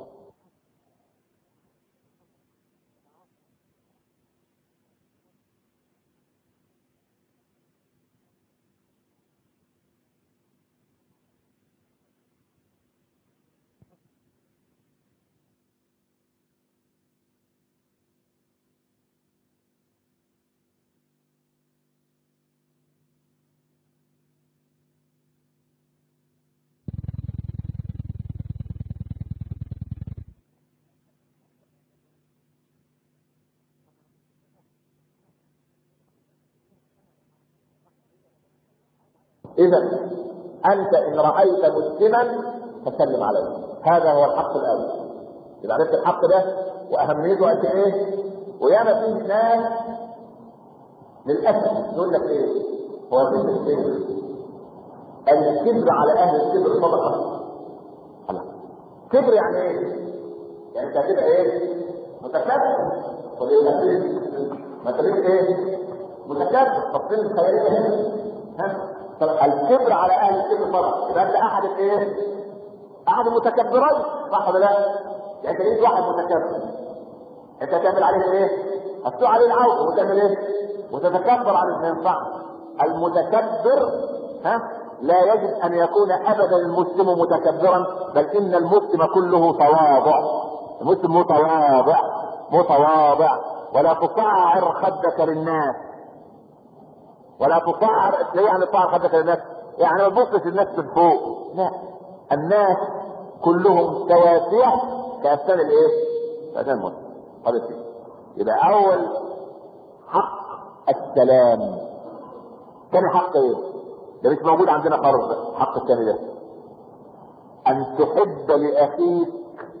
إذا أنت إن رأيت مسلما فسلم عليه هذا هو الحق الأول إذا عرفت الحق ده وأهميته قد إيه وياما في ناس للأسف يقول لك إيه هو في الكبر الكبر على أهل الكبر صدقة كبر يعني إيه؟ يعني أنت هتبقى إيه؟ متكبر طب إيه ما تريد إيه؟ متكبر طب فين الخيريه هنا؟ ها؟ طب الكبر على اهل الكبر طبعا يبقى انت احد الايه؟ احد المتكبرين صح ولا لا؟ يعني انت لقيت واحد متكبر انت تعمل عليه ايه؟ هتسوق عليه العوده وتعمل ايه؟ وتتكبر على ما ينفعش المتكبر ها لا يجب ان يكون ابدا المسلم متكبرا بل ان المسلم كله تواضع المسلم متواضع متواضع ولا تصعر خدك للناس ولا تصعر ليه يعني تصعر خدك للناس؟ يعني ما تبصش الناس من فوق لا الناس كلهم سواسية كأسنان الايه؟ كأسنان المسلم قال يبقى أول حق السلام تاني حق ايه؟ ده مش موجود عندنا فرض حق الثاني ده أن تحب لأخيك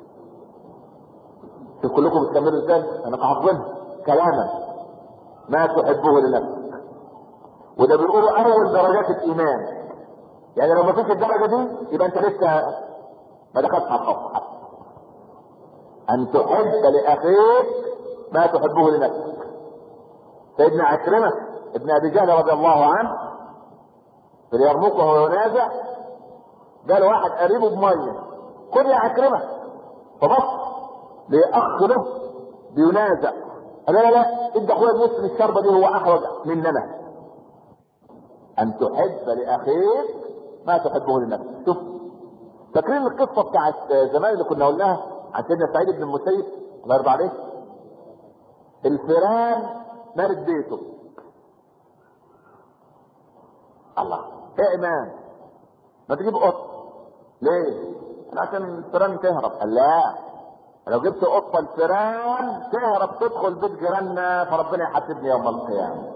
في كلكم بتكملوا ازاي؟ انا حافظينها كلاما ما تحبه لنفسك وده بيقولوا اول درجات الايمان يعني لو ما فيش الدرجه دي يبقى انت لسه ما دخلتش على الحب ان تحب لاخيك ما تحبه لنفسك سيدنا عكرمه ابن ابي جهل رضي الله عنه في اليرموك وهو ينازع جاله واحد قريبه بميه خد يا عكرمه فبص لاخ له بينازع قال لا لا ادي اخويا بنص من الشربه دي هو احوج مننا ان تحب لاخيك ما تحبه لنفسك شوف فاكرين القصه بتاعت زمان اللي كنا قلناها عن سيدنا سعيد بن المسيب الله يرضى عليه الفيران مالت بيته الله يا امام ما تجيب قط ليه؟ عشان الفيران تهرب قال لا لو جبت قطه الفيران تهرب تدخل بيت جيراننا فربنا يحاسبني يوم القيامه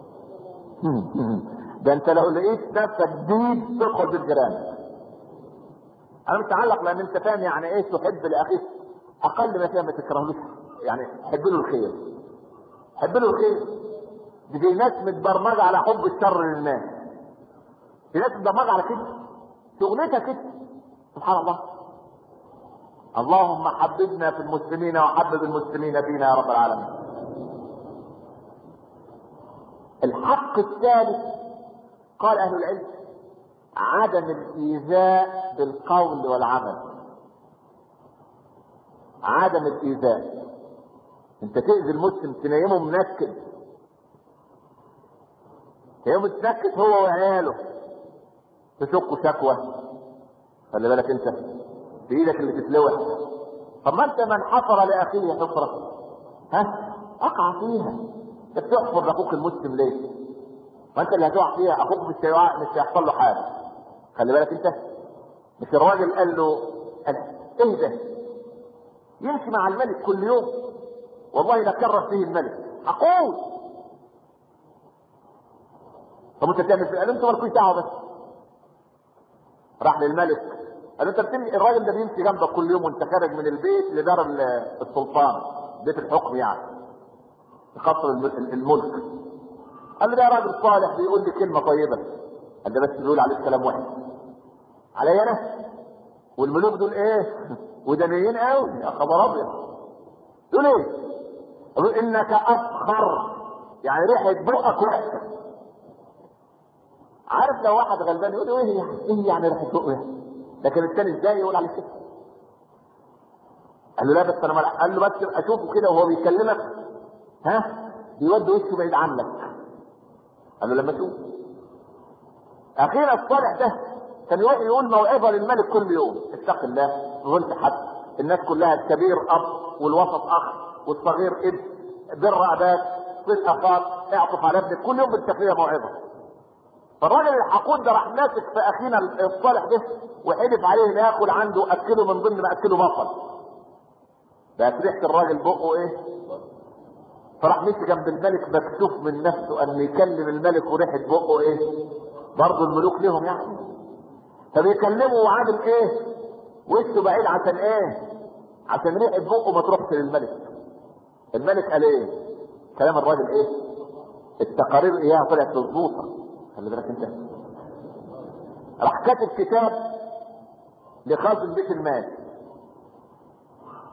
ده انت لو لقيت نفسك جديد تدخل بيت جيرانك انا متعلق لان انت فاهم يعني ايه تحب لاخيك اقل ما فيها ما تكرهلوش يعني حب له الخير حب له الخير دي في ناس متبرمجه على حب الشر للناس في ناس متبرمجه على كده شغلتها كده سبحان الله اللهم حببنا في المسلمين وحبب المسلمين فينا يا رب العالمين الحق الثالث قال اهل العلم عدم الايذاء بالقول والعمل عدم الايذاء انت تاذي المسلم تنيمه منكد تنيمه متنكد هو وعياله تشقه شكوى خلي بالك انت في ايدك اللي تتلوح طب ما انت من حفر لاخيه حفره ها اقع فيها انت بتحفر لاخوك المسلم ليه؟ ما انت اللي هتقع فيها اخوك مش هيقع مش هيحصل له حاجه خلي بالك انت مش الراجل قال له اهدى يمشي مع الملك كل يوم والله لكرر فيه الملك اقول طب انت تعمل فيه قال انت مالكوش دعوه بس راح للملك قال انت بتمشي الراجل ده بيمشي جنبك كل يوم وانت خارج من البيت لدار السلطان بيت الحكم يعني قصر الملك قال له ده راجل صالح بيقول لي كلمه طيبه قال ده بس بيقول عليك كلام وحش علي انا والملوك دول ايه ودنيين قوي يا خبر ابيض دول ايه يقول انك افخر يعني ريحه بقك وحشه عارف لو واحد غلبان يقول له ايه يعني ايه يعني ريحه بقه يعني لكن الثاني ازاي يقول عليه كده قال له لا بس انا ملح. قال له بس اشوفه كده وهو بيكلمك ها بيودي وشه بعيد عنك قال له لما اشوف اخيرا الصالح ده كان يروح يقول موعظه للملك كل يوم اتق الله ظلت حد الناس كلها الكبير اب والوسط اخ والصغير ابن بر اباك صل اخاك اعطف على ابنك كل يوم بالتقرير موعظه فالراجل الحقود ده راح ماسك في اخينا الصالح ده وحلف عليه انه ياكل عنده اكله من ضمن ما اكله بطل بقت ريحه الراجل بقه ايه فراح مشي جنب الملك مكسوف من نفسه ان يكلم الملك وريحه بقه ايه برضه الملوك ليهم يعني فبيكلمه وعامل ايه وشه بعيد عشان ايه عشان ريحه بقه ما تروحش للملك الملك قال ايه كلام الراجل ايه التقارير اياها طلعت مظبوطه خلي بالك انت راح كاتب كتاب لخازن بيت المال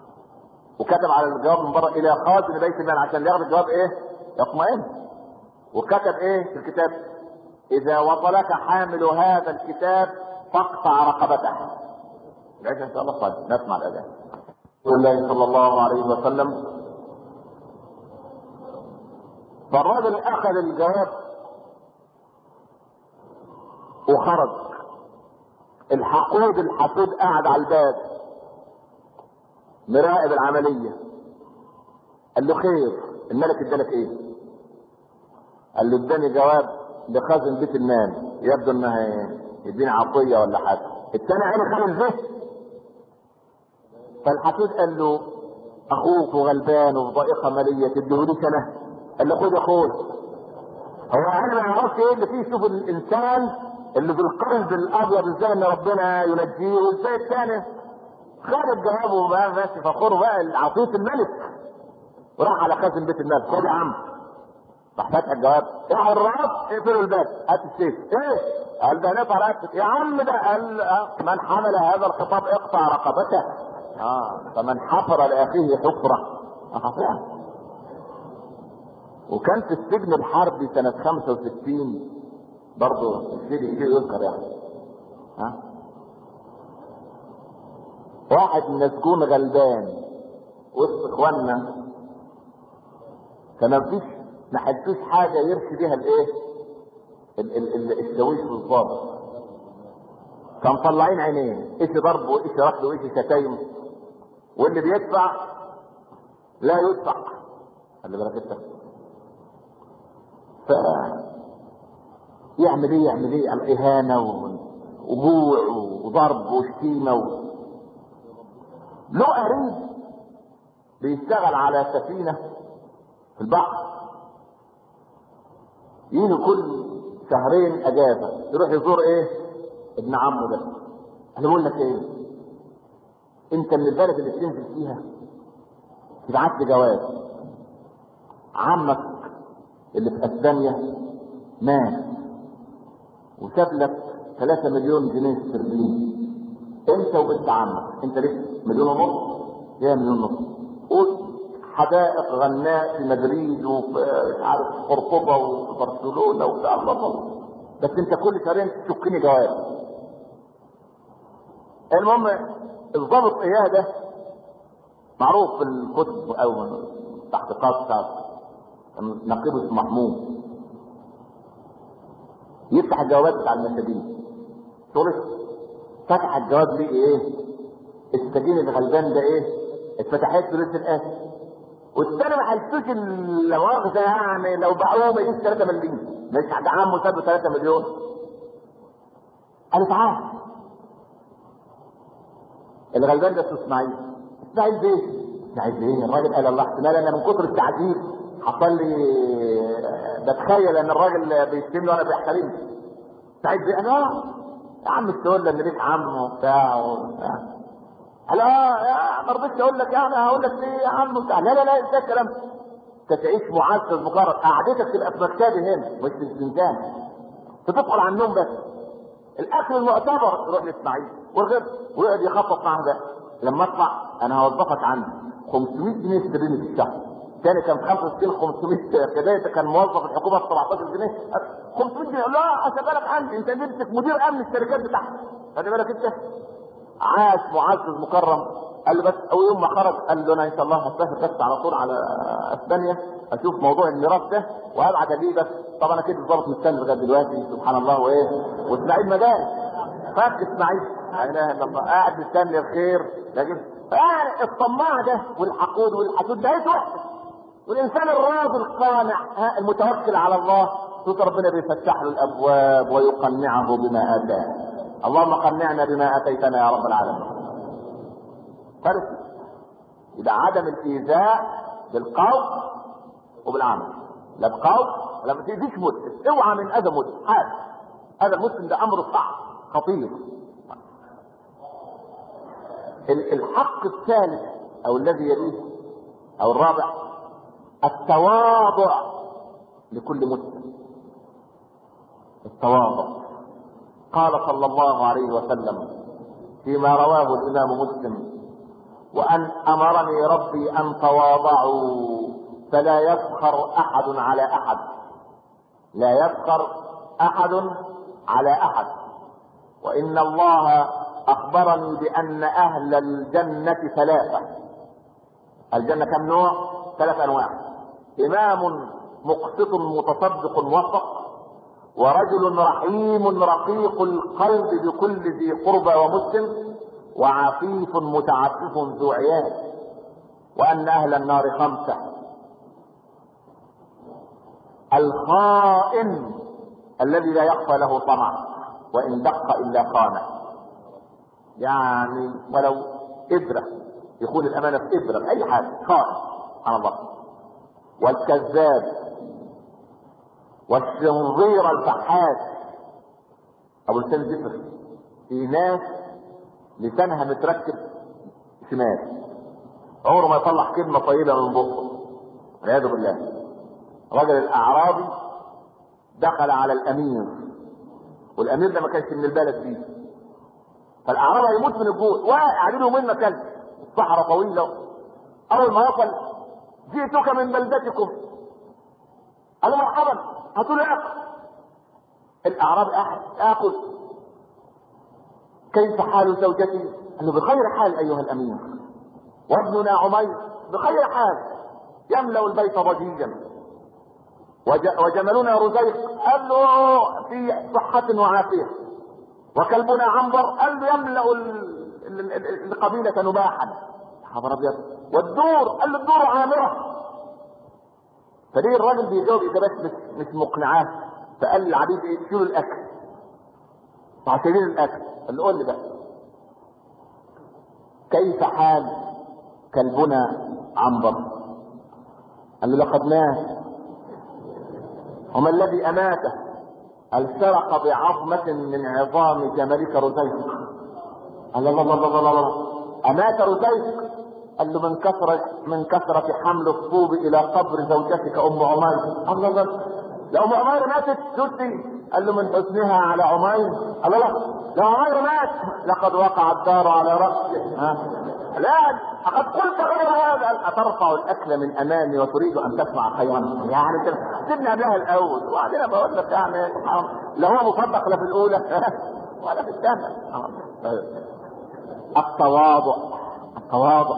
وكتب على الجواب من بره الى خازن بيت المال عشان ياخد الجواب ايه يطمئن وكتب ايه في الكتاب اذا وصلك حامل هذا الكتاب فاقطع رقبته العيش ان شاء الله صلي نسمع الاذان رسول الله صلى الله عليه وسلم فالرجل اخذ الجواب وخرج الحقود الحسود قاعد على الباب مراقب العمليه قال له خير الملك ادالك ايه قال له اداني جواب لخازن بيت المال يبدو انها يديني عطيه ولا حاجه الثاني عيني خمس به فالحسود قال له اخوك غلبان وفي ضائقه ماليه تديهولي سنه قال له خد يا اخويا هو انا ما يعرفش ايه اللي فيه شوف الانسان اللي بالقلب الابيض ازاي ان ربنا ينجيه وازاي الثاني خد الجواب وبقى ماشي فخور بقى عطيه الملك وراح على خازن بيت المال خد يا عم راح فتح الجواب يا الراس اقفلوا الباب هات السيف ايه قال ده نقطع رقبتك يا عم ده قال آه، من حمل هذا الخطاب اقطع رقبته اه فمن حفر لاخيه حفره أخطأ. وكان في السجن الحربي سنة 65 برضه الشيء شيء يذكر يعني ها واحد مسجون غلبان وسط اخواننا فما فيش ما حدوش حاجه يرشي بيها الايه؟ ال- ال- ال- الشاويش والظابط كان طلعين عينيه ايش ضرب وايش رفض وايش شتايم واللي بيدفع لا يدفع خلي بالك انت ف يعمل ايه يعمل ايه الاهانه و- وجوع وضرب وشتيمه و... له قريب بيشتغل على سفينه في البحر يجي كل شهرين اجازه يروح يزور ايه ابن عمه ده انا بقول لك ايه انت من البلد اللي بتنزل فيها تبعت لي جواب عمك اللي في اسبانيا مات وساب لك 3 مليون جنيه استرليني انت وبنت عمك انت لسه مليون ونص هي مليون ونص قول حدائق غناء في مدريد وفي مش عارف قرطبه وفي برشلونه وفي الله بس انت كل شهرين تشكني جواب المهم الضابط اياه ده معروف في الكتب او التحقيقات بتاعته نقيب اسمه محمود يفتح الجوابات بتاع المساجين شغلته فتح الجواب ليه ايه السجين الغلبان ده ايه اتفتحت له لسه الاسد والثاني ما حسوش لا مؤاخذه يعني لو باعوه ما يجيش 3 مليون مش ده عمه سابه 3 مليون قال تعال الغلبان ده اسمه اسماعيل اسماعيل بيه اسماعيل بيه الراجل قال الله احتمال انا من كتر التعذيب حصل لي بتخيل ان الراجل بيشتمني وانا بيحترمني اسماعيل بيه انا يا عم تقول ان ليك عم وبتاع وبتاع قال اه يا ما رضيتش اقول لك يعني هقول لك ليه يا عم وبتاع لا لا لا ازاي الكلام ده؟ انت تعيش معزز مجرد قعدتك تبقى في مكتبي هنا مش في الزنزانه تدخل على النوم بس الاكل المعتبر يروح لاسماعيل والغير ويقعد يخطط معاه ده لما اطلع انا هوظفك عندي 500 جنيه استرليني في الشهر تاني كان في 65 500 كده كان موظف الحكومه ب 17 جنيه 500 جنيه لا اشغلك عندي انت نمسك مدير امن الشركات بتاعتك خلي بالك انت عاش معزز مكرم قال له بس او يوم ما خرج قال له انا ان شاء الله هسافر بس على طول على اسبانيا اشوف موضوع الميراث ده وهبعت اجيب بس طبعا اكيد الظابط مستني لغايه دلوقتي سبحان الله وايه واسماعيل مجال فك اسماعيل لا اله الا الله قاعد مستني الخير لكن يعني الطماع ده والحقود والحسود ده وحده والانسان الراضي القانع ها المتوكل على الله صوت ربنا بيفتح له الابواب ويقنعه بما اتاه اللهم قنعنا بما اتيتنا يا رب العالمين فرق يبقى عدم الايذاء بالقول وبالعمل لا بقول لا ما تاذيش مسلم اوعى من اذى مسلم حاجه هذا المسلم ده امر صعب خطير ال- الحق الثالث او الذي يليه او الرابع التواضع لكل مسلم التواضع قال صلى الله عليه وسلم فيما رواه الامام مسلم وان امرني ربي ان تواضعوا فلا يفخر احد على احد لا يفخر احد على احد وان الله اخبرني بان اهل الجنة ثلاثة الجنة كم نوع ثلاث انواع امام مقسط متصدق وسط ورجل رحيم رقيق القلب بكل ذي قربى ومسلم وعفيف متعفف ذو عيال وان اهل النار خمسه الخائن الذي لا يخفى له طمع وان دق الا خانه يعني ولو ابره يخون الامانه في ابره اي حاجه خائن سبحان الله والكذاب والشنظير الفحاش ابو لسان زفر في ناس لسانها متركب شمال عمره ما يطلع كلمه طيبه من بقه والعياذ بالله رجل الاعرابي دخل على الامير والامير ده ما كانش من البلد دي فالاعرابي هيموت من الجوع واقع له منه كلب الصحراء طويله اول ما وصل جئتك من بلدتكم قال له مرحبا هاتوا لي اكل الاعرابي قاعد اكل كيف حال زوجتي؟ قال له بخير حال ايها الامير وابننا عمير بخير حال يملا البيت ضجيجا وجملنا رزيق قال له في صحة وعافية وكلبنا عنبر قال له يملأ القبيلة نباحا خبر ابيض والدور قال له الدور عامرة فليه الراجل بيجاوب اجابات مش مش مقنعات فقال للعبيد ايه شيلوا الاكل معتبرين الاكل قال له قول لي بقى كيف حال كلبنا عنبر قال له لقدناه وما الذي اماته قال سرق بعظمة من عظام جملك رزيق قال الله الله الله الله الله امات رزيق قال له من كثرة من كثرة حمل الطوب الى قبر زوجتك ام عمير الله الله لا ام عمير ماتت شفتي قال له من حزنها على عمير الله الله لا عمير مات لقد وقع الدار على رأسه ها لا لقد قلت غير هذا أترفع الأكل من أمامي وتريد أن تسمع خيرا يعني كده سيبني قبلها الأول وبعدين بقول لك يعني لا هو مصدق لا في الأولى ولا في الثانية التواضع التواضع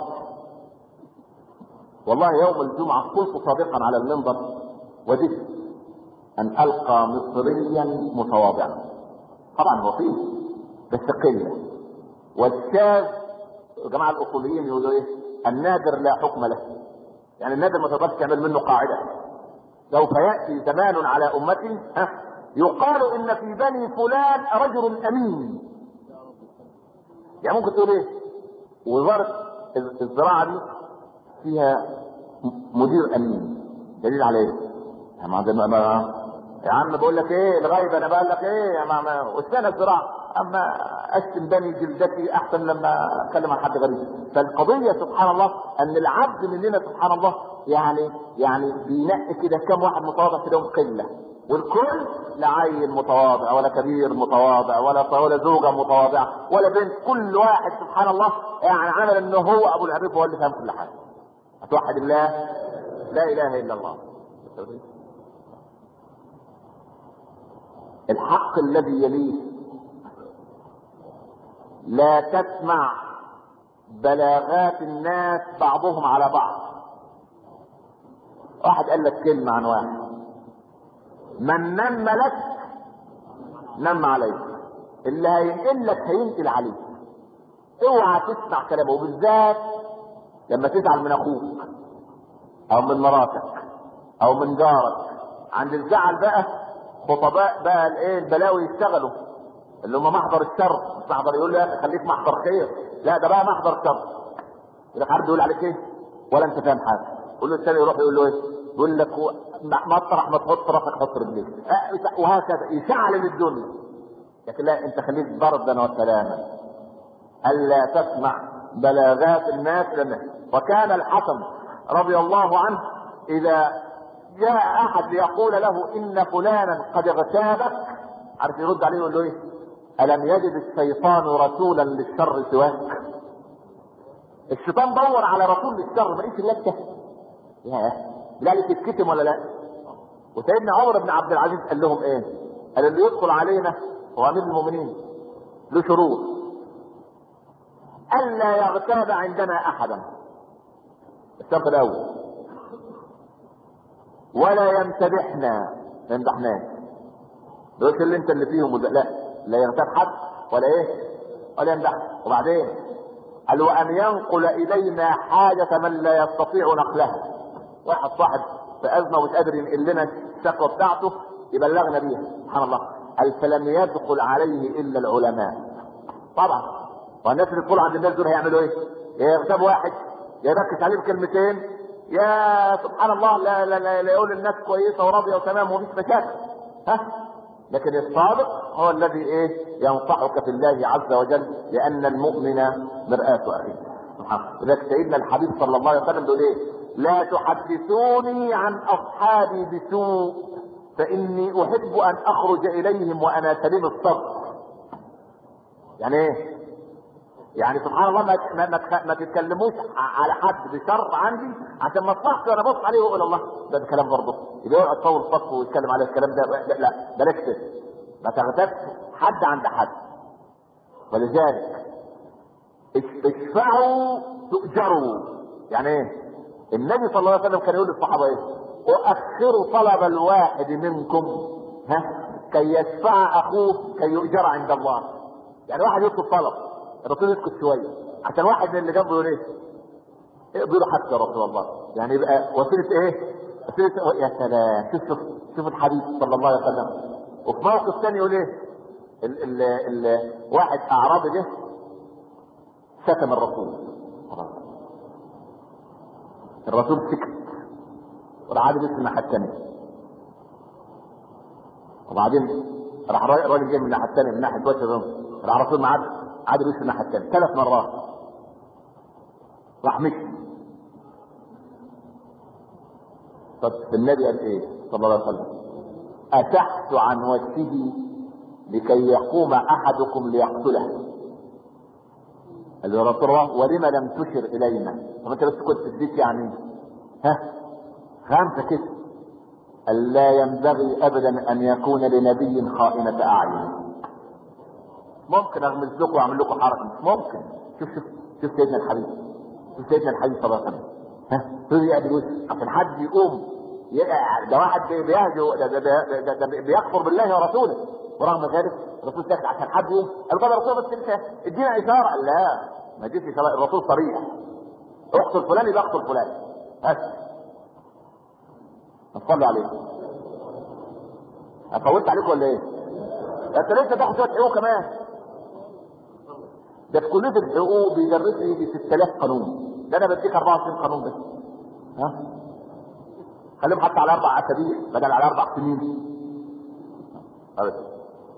والله يوم الجمعة قلت صادقا على المنبر وددت أن ألقى مصريا متواضعا طبعا هو فيه بس قلة والشاذ جماعة الأصوليين يقولوا إيه؟ النادر لا حكم له. يعني النادر ما تقدرش تعمل منه قاعدة. سوف يأتي زمان على أمتي ها يقال إن في بني فلان رجل أمين. يعني ممكن تقول إيه؟ وزارة الزراعة دي فيها مدير أمين. دليل على إيه؟ يا ما ما يا عم بقول لك ايه الغيبة انا بقول لك ايه يا ما واستنى الزراعة اما اشتم بني جلدتي احسن لما اتكلم عن حد غريب فالقضيه سبحان الله ان العبد مننا سبحان الله يعني يعني بينقي كده كم واحد متواضع كده قله والكل لا عيل متواضع ولا كبير متواضع ولا ولا زوجه متواضعه ولا بنت كل واحد سبحان الله يعني عمل انه هو ابو العبيد هو اللي فاهم كل حاجه اتوحد الله لا اله الا الله الحق الذي يليه لا تسمع بلاغات الناس بعضهم على بعض واحد قال لك كلمة عن واحد من نم لك نم عليك اللي هينقل لك هينقل عليك اوعى تسمع كلامه وبالذات لما تزعل من اخوك او من مراتك او من جارك عند الزعل بقى خطباء بقى الايه البلاوي يشتغلوا اللي هم محضر الشر مش محضر يقول له يا اخي خليك محضر خير لا ده بقى محضر شر يقول لك عارف يقول عليك ايه ولا انت فاهم حاجه يقول له الثاني يروح يقول له ايه يقول لك مطرح ما تحط راسك حط رجليك وهكذا يشعل الدنيا لكن لا انت خليك بردا وسلاما الا تسمع بلاغات الناس لنا وكان الحسن رضي الله عنه اذا جاء احد ليقول له ان فلانا قد اغتابك عارف يرد عليه يقول له ايه الم يجد الشيطان رسولا للشر سواك الشيطان دور على رسول للشر ما لقيش الا انت يا ذلك تتكتم ولا لا وسيدنا عمر بن عبد العزيز قال لهم ايه؟ قال اللي يدخل علينا هو امير المؤمنين له شروط الا يغتاب عندنا احدا الشرط الاول ولا يمتدحنا ما يمدحناش دول اللي انت اللي فيهم وده. لا لا يغتاب حد ولا ايه ولا يمدح وبعدين قال وان ينقل الينا حاجه من لا يستطيع نقلها واحد صاحب في ازمه ومش قادر ينقل لنا الشكوى بتاعته يبلغنا بيها سبحان الله قال فلم يدخل عليه الا العلماء طبعا والناس اللي يدخلوا عند الناس دول هيعملوا ايه؟ يا يغتاب واحد يا يركز عليه بكلمتين يا سبحان الله لا لا لا, لا يقول الناس كويسه وراضيه وتمام ومفيش مشاكل ها لكن الصادق هو الذي ايه ينصحك في الله عز وجل لان المؤمن مرآة اخيه سبحان الله لذلك سيدنا الحبيب صلى الله عليه وسلم بيقول ايه لا تحدثوني عن اصحابي بسوء فاني احب ان اخرج اليهم وانا سليم الصدر يعني ايه يعني سبحان الله ما ما, ما, ما تتكلموش على حد بشر عندي عشان ما اصلحش وانا ابص عليه واقول الله ده, ده كلام برضه يبقى يقعد طول صف ويتكلم على الكلام ده لا, لا بلاش كده ما تغتابش حد عند حد ولذلك اشفعوا تؤجروا يعني ايه النبي صلى الله عليه وسلم كان يقول للصحابه ايه واخروا طلب الواحد منكم ها كي يشفع اخوه كي يؤجر عند الله يعني واحد يطلب طلب الرسول يسكت شويه عشان واحد من اللي جنبه يقول ايه اقضي له حتى يا رسول الله يعني يبقى وسيله ايه وسيله يا سلام شوف شوف شوف الحديث صلى الله عليه وسلم وفي موقف ثاني يقول ايه ال ال ال واحد اعرابي جه شتم الرسول الرسول سكت وراح عاد بس الناحيه الثانيه وبعدين راح الراجل جاي من الناحيه الثانيه من ناحيه وجه راح الرسول معاد عاد بس الناحيه الثانيه ثلاث مرات راح مشي طب النبي قال ايه صلى الله عليه وسلم اتحت عن وجهه لكي يقوم احدكم ليقتله قال له يا رسول الله ولم لم تشر الينا طب انت بس كنت اديت يعني ها خمسه كده قال لا ينبغي ابدا ان يكون لنبي خائنة اعين ممكن اغمز لكم واعمل لكم حركه مش ممكن شوف شوف شوف سيدنا الحبيب شوف سيدنا الحبيب صلى الله عليه وسلم ها شوف يقعد يقول عشان حد يقوم ده واحد بيهجو ده, ده, ده, ده, ده بيكفر بالله ورسوله ورغم ذلك الرسول ساكت عشان حد يقوم قال طب يا رسول بس انت ادينا اشاره قال لا ما اديتش اشاره الرسول صريح اقتل فلان يبقى اقتل فلان بس صلوا عليه افوت عليكم ولا ايه؟ انت لسه تاخد شويه حقوق كمان ده في كليه الحقوق بيدرس لي يجي 6000 قانون ده انا بديك 24 قانون بس ها خليهم حتى على اربع اسابيع بدل على اربع سنين أبدا.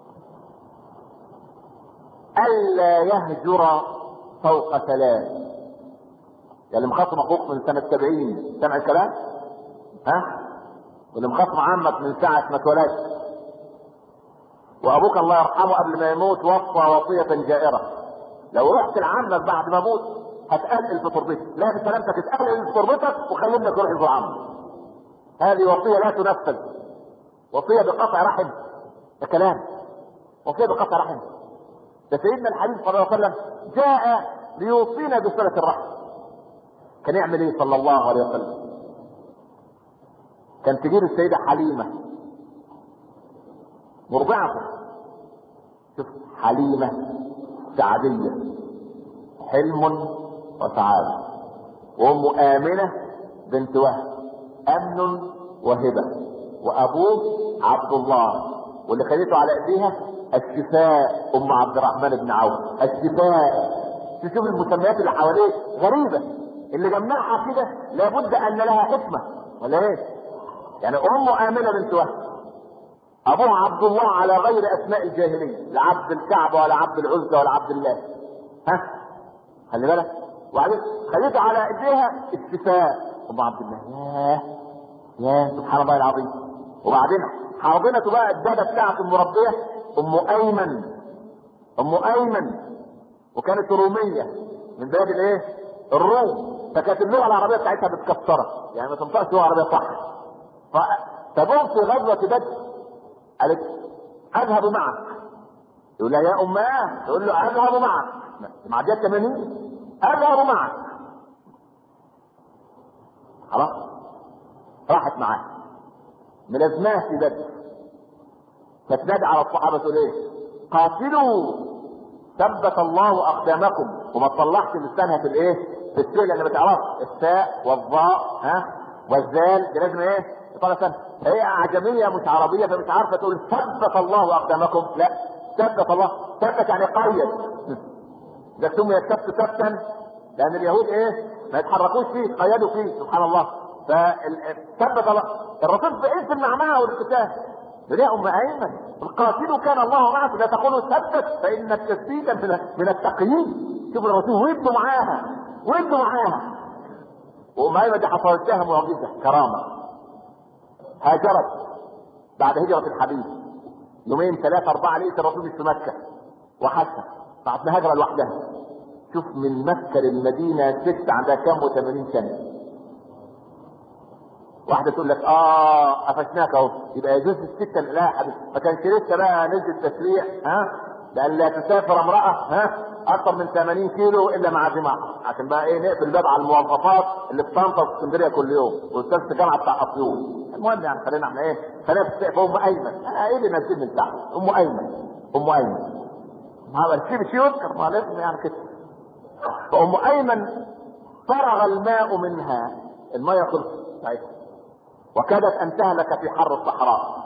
الا يهجر فوق ثلاث يعني مخاصم اخوك من سنه 70 سمع الكلام ها واللي مخاصم عمك من ساعه ما اتولدت وابوك الله يرحمه قبل ما يموت وصى وصيه جائره لو رحت لعمك بعد ما اموت هتقلل في تربتك لا بسلامتك اتقلل في تربتك وخلي ابنك يروح يزور عمك هذه وصيه لا تنفذ وصيه بقطع رحم ده كلام وصيه بقطع رحم ده سيدنا الحبيب صلى الله عليه وسلم جاء ليوصينا بصله الرحم كان يعمل ايه صلى الله عليه وسلم كان تجيب السيده حليمه مرضعته شوف حليمه سعديه حلم وسعاده وام امنه بنت وهب امن وهبه وابوه عبد الله واللي خدته على ايديها الشفاء ام عبد الرحمن بن عوف الشفاء تشوف المسميات اللي حواليه غريبه اللي جمعها كده لابد ان لها حكمه ولا ايه؟ يعني ام امنه بنت وهب ابوها عبد الله على غير اسماء الجاهليه لا عبد الكعبه ولا عبد العزى ولا عبد الله ها خلي بالك وبعدين خليته على ايديها الشفاء ام عبد الله ياه ياه سبحان الله العظيم وبعدين حاضنته بقى الداده بتاعته المربيه ام ايمن ام ايمن وكانت روميه من بلاد الايه؟ الروم فكانت اللغه العربيه بتاعتها متكسره يعني ما تنطقش لغه عربيه صح فجم في غزوة بدر قالت اذهب معك يقول لها يا اماه تقول له اذهب معك معديه 80 اذهب معك خلاص راحت معاه ملازماه في بدر فتنادي على الصحابه تقول ايه؟ قاتلوا ثبت الله اقدامكم وما تطلعش لسانها في الايه؟ في السيل لان ما تعرفش الثاء والظاء ها والزال دي لازم ايه؟ تطلع لسانها هي اعجميه مش عربيه فمش عارفه تقول ثبت الله اقدامكم لا ثبت الله ثبت يعني قيد ده سمي السبت سبتا لان اليهود ايه؟ ما يتحركوش فيه قيدوا فيه سبحان الله فثبت الله الرسول في ايه في المعنى والقتال يا ام ايمن القاتل كان الله معك لا تقولوا ثبت فان التثبيت من من التقييد شوف الرسول وانتوا معاها وانتوا معاها وام ايمن دي حصلت لها معجزه كرامه هاجرت بعد هجره الحبيب يومين ثلاثه اربعه لقيت الرسول مش في مكه وحتى بعد ما هاجر لوحدها شوف من مكه للمدينه ست عندها كام و80 سنه واحده تقول لك اه قفشناك اهو يبقى يجوز السته لا يا حبيبي ما كانش لسه بقى نزل تسريع ها لان لا تسافر امراه ها اكثر من 80 كيلو الا مع جماعه عشان بقى ايه نقفل الباب على الموظفات اللي في طنطا وفي اسكندريه كل يوم واستاذ الجامعه بتاع اسيوط المهم يعني خلينا احنا ايه خلينا في السقف ام ايمن انا ايه اللي نزلني من تحت ام ايمن ام ايمن ما هو الشيء مش يذكر ما لازم يعني كده فام ايمن فرغ الماء منها الماء خلصت ساعتها وكادت ان تهلك في حر الصحراء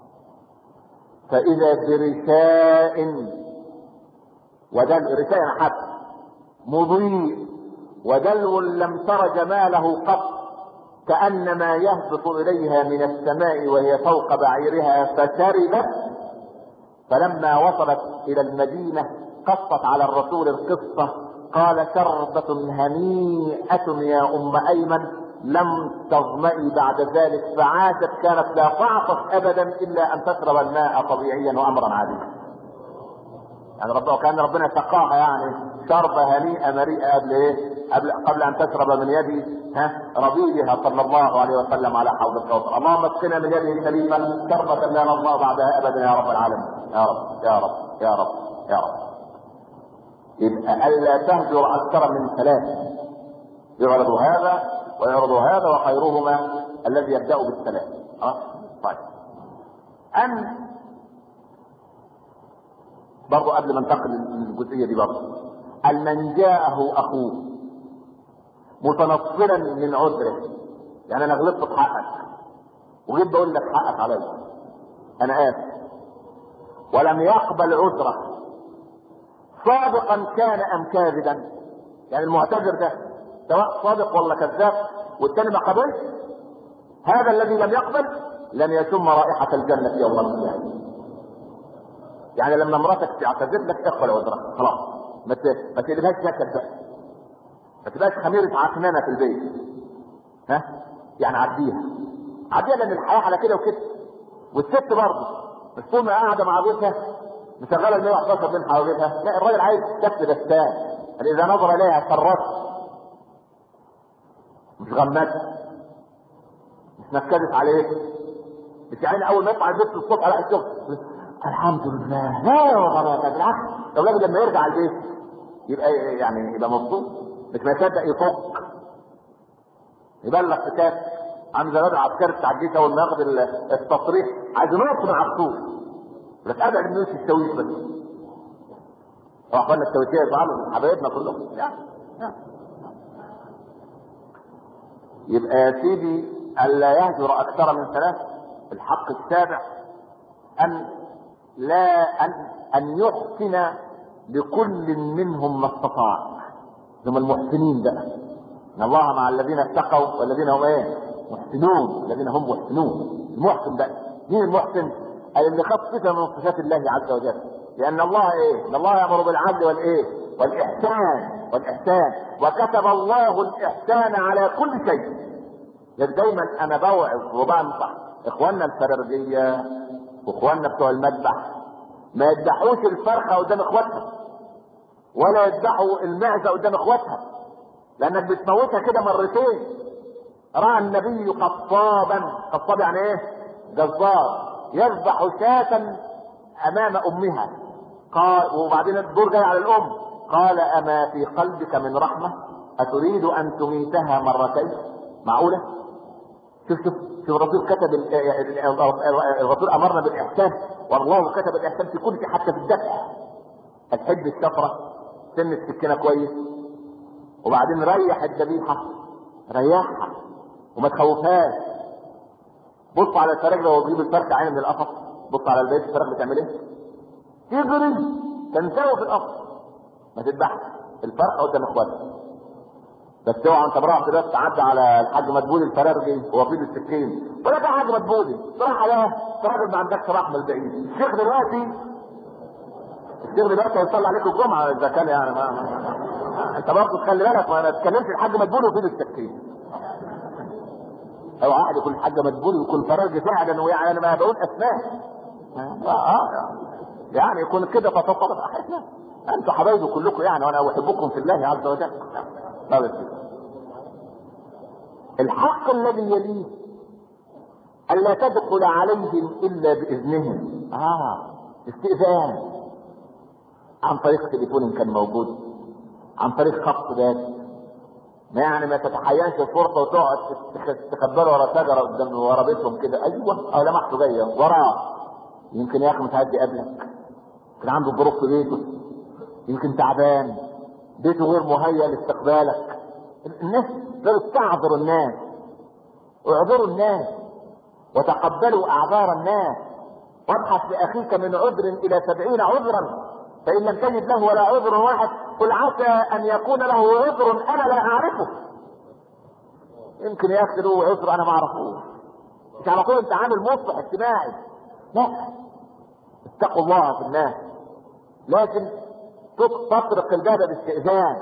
فاذا برشاء ودل رشاء حد مضيء ودلو لم تر جماله قط كانما يهبط اليها من السماء وهي فوق بعيرها فتربت فلما وصلت الى المدينه قصت على الرسول القصه قال شربة هنيئة يا أم أيمن لم تظمئي بعد ذلك فعاشت كانت لا تعطش ابدا الا ان تشرب الماء طبيعيا وامرا عاديا. يعني ربنا كان ربنا سقاها يعني شربة هنيئة مريئة قبل ايه؟ قبل قبل ان تشرب من يد ها ربيبها صلى الله عليه وسلم على حوض الكوثر، اللهم اسقنا من يده سليما شربة لا نرضى بعدها ابدا يا رب العالمين، يا رب يا رب يا رب يا رب. يبقى الا تهجر اكثر من ثلاث. يعرض هذا ويعرض هذا وخيرهما الذي يبدا بالسلام اه طيب ان برضو قبل ما ننتقل للجزئيه دي برضو ان من جاءه اخوه متنصلا من عذره يعني انا غلطت في حقك وجيت بقول لك حقك عليا انا اسف ولم يقبل عذره صادقا كان ام كاذبا يعني المعتذر ده سواء صادق ولا كذاب والثاني ما قبلش هذا الذي لم يقبل لن يشم رائحة الجنة يوم القيامة. يعني لما مراتك تعتذر لك اقبل عذرها خلاص ما ما تقلبهاش نكد بقى ما تبقاش خميرة عكنانة في البيت ها يعني عديها عديها لان الحياة على كده وكده والست برضه مش طول ما قاعدة مع بيتها مشغلة ال 111 من حواليها لا الراجل عايز كف دستان يعني اذا نظر اليها سرته مش غمتها مش نكدت عليه مش يعني اول ما يطلع البيت الصبح الاقي الشغل الحمد لله لا يا غلط بالعكس لو الراجل لما يرجع البيت يبقى يعني يبقى مبسوط مش ما يصدق يفك يبلغ في كاس عامل زي العسكري بتاع الجيش اول ما ياخد التصريح عايز ينط مع السور بس ابعد من وش التويت بس هو اخوانا التويتيه يزعلوا حبايبنا كلهم يعني يعني يبقى يا سيدي الا يهجر اكثر من ثلاث الحق السابع ان لا ان ان يحسن لكل منهم ما استطاع هم المحسنين بقى ان الله مع الذين اتقوا والذين هم ايه محسنون الذين هم محسنون المحسن بقى مين المحسن قال اللي خط صفه من صفات الله عز وجل لان الله ايه ان الله يامر بالعدل والايه والاحسان والاحسان وكتب الله الاحسان على كل شيء لذلك دايما انا بوعظ وبنصح اخواننا الفرارجيه واخواننا بتوع المذبح ما يذبحوش الفرخه قدام اخواتها ولا يذبحوا المعزه قدام اخواتها لانك بتموتها كده مرتين راى النبي قصابا قصاب يعني ايه جزار يذبح شاة امام امها قال وبعدين الدور جاي على الام قال اما في قلبك من رحمة اتريد ان تميتها مرتين معقولة شوف شوف شوف الرسول كتب ال- ال- ال- الرسول امرنا بالاحسان والله كتب الاحسان في كل شيء حتى في الدفع هتحب الشفرة سن السكينة كويس وبعدين ريح الذبيحة ريحها وما تخوفهاش بص على الفراخ لو بيجيب الفرخة عين من القفص بص على البيت الفراخ بتعمل ايه؟ تجري تنسوي في القفص ما تذبحش الفرخة قدام اخواتها بس اوعى انت براح دلوقتي تعدي على الحاج مدبولي الفرارجي هو في السكين ولا ده حاج مدبولي صراحة لا انت راجل ما عندكش رحمة البعيد الشيخ دلوقتي الشيخ دلوقتي هيصلي عليك الجمعة اذا كان يعني ما, ما. انت برضه تخلي بالك ما تتكلمش الحاج مدبولي وفي السكين او واحد يكون الحاج مدبولي ويكون فرارجي فعلا ويعني انا ما بقول اسماء اه اه يعني يكون كده فتصرف احسن انتوا حبايبي كلكم يعني وانا احبكم في الله عز وجل لا بس الحق الذي يليه الا تدخل عليهم الا باذنهم اه استئذان عن طريق تليفون إن كان موجود عن طريق خط باب ما يعني ما تتحينش الفرصه وتقعد تخبره ورا شجره قدام ورا بيتهم كده ايوه اه لمحته جايه وراه يمكن يا اخي مش عايز يقابلك كان عنده ظروف في بيته يمكن تعبان بيته غير مهيأ لاستقبالك الناس تعذر الناس اعذروا الناس وتقبلوا اعذار الناس وابحث لاخيك من عذر الى سبعين عذرا فان لم تجد له ولا عذر واحد قل عسى ان يكون له عذر انا لا اعرفه يمكن يا اخي له عذر انا ما اعرفوش مش على طول انت عامل مصلح اجتماعي لا اتقوا الله في الناس لكن تطرق الباب باستئذان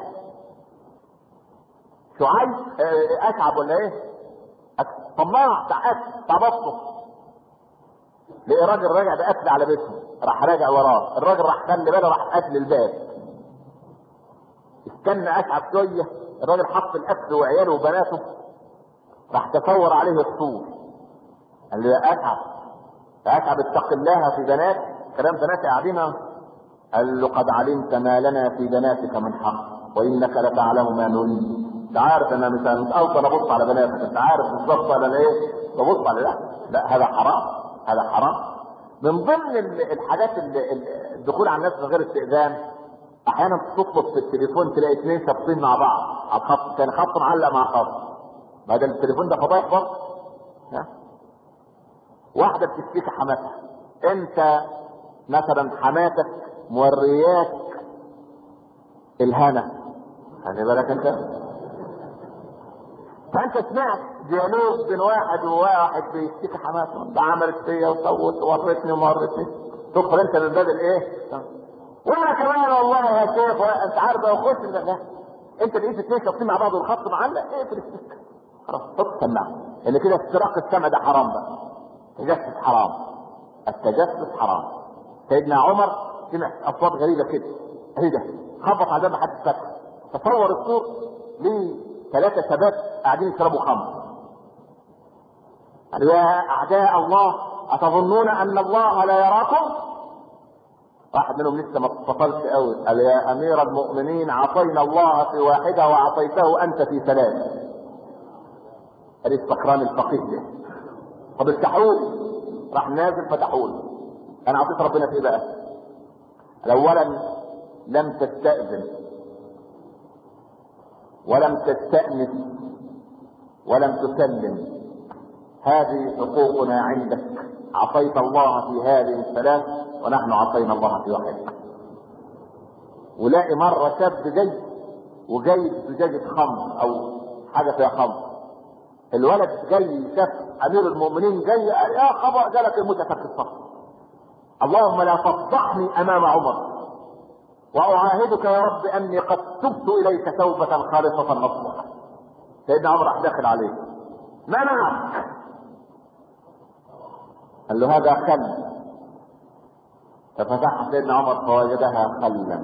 شعيب اه اتعب ولا ايه؟ طماع بتاع اكل بتاع بطنه لقي راجل راجع باكل على بيته راح راجع وراه الراجل راح خلي باله راح قتل الباب استنى اتعب شويه الراجل حط الاكل وعياله وبناته راح تصور عليه الطول قال له يا اتعب يا اتعب اتق الله في بنات كلام بناتي قاعدين قال له قد علمت ما لنا في بناتك من حق وانك لتعلم ما نريد انت عارف انا مش مش اوصل ابص على بناتك انت عارف بالظبط انا ايه ببص على لا لا هذا حرام هذا حرام من ضمن الحاجات اللي الدخول على الناس من غير استئذان احيانا تطلب في التليفون تلاقي اثنين شابطين مع بعض على الخط كان خط معلق مع خط ما ده التليفون ده فضايح برضه واحده بتشتكي حماتها انت مثلا حماتك مورياك الهنا خلي بالك انت فانت سمعت ديالوج بين واحد وواحد بيشتكي حماته ده عملت فيا وسوت وورتني ومرتني تدخل انت من باب الايه؟ وانا كمان والله يا شيخ انت عارف لو خش ده انت لقيت اثنين شاطين مع بعض والخط معلق اقفل السكه خلاص حط سماعه اللي كده استراق السمع ده حرام بقى التجسس حرام التجسس حرام سيدنا عمر سمع اصوات غريبه كده ايه ده خبط على باب حد فتح تصور الصور ليه ثلاثة شباب قاعدين يشربوا خمر قالوا يا أعداء الله أتظنون أن الله لا يراكم؟ واحد منهم لسه ما اتصلش قوي قال يا أمير المؤمنين عصينا الله في واحدة وعصيته أنت في ثلاث قال السكران الفقيه ده طب افتحوا راح نازل فتحوا انا عطيت ربنا في ايه بقى؟ اولا لم تستأذن ولم تستأنس ولم تسلم هذه حقوقنا عندك عصيت الله في هذه الثلاث ونحن عصينا الله في واحد ولاقي مرة شاب جاي وجاي زجاجة خمر أو حاجة فيها خمر الولد جاي شاف أمير المؤمنين جاي يا خبر جالك المتفك الصف اللهم لا تفضحني أمام عمر واعاهدك يا رب اني قد تبت اليك توبه خالصه نصوحه سيدنا عمر راح داخل عليه ما معك قال له هذا خل ففتح سيدنا عمر فوجدها خلا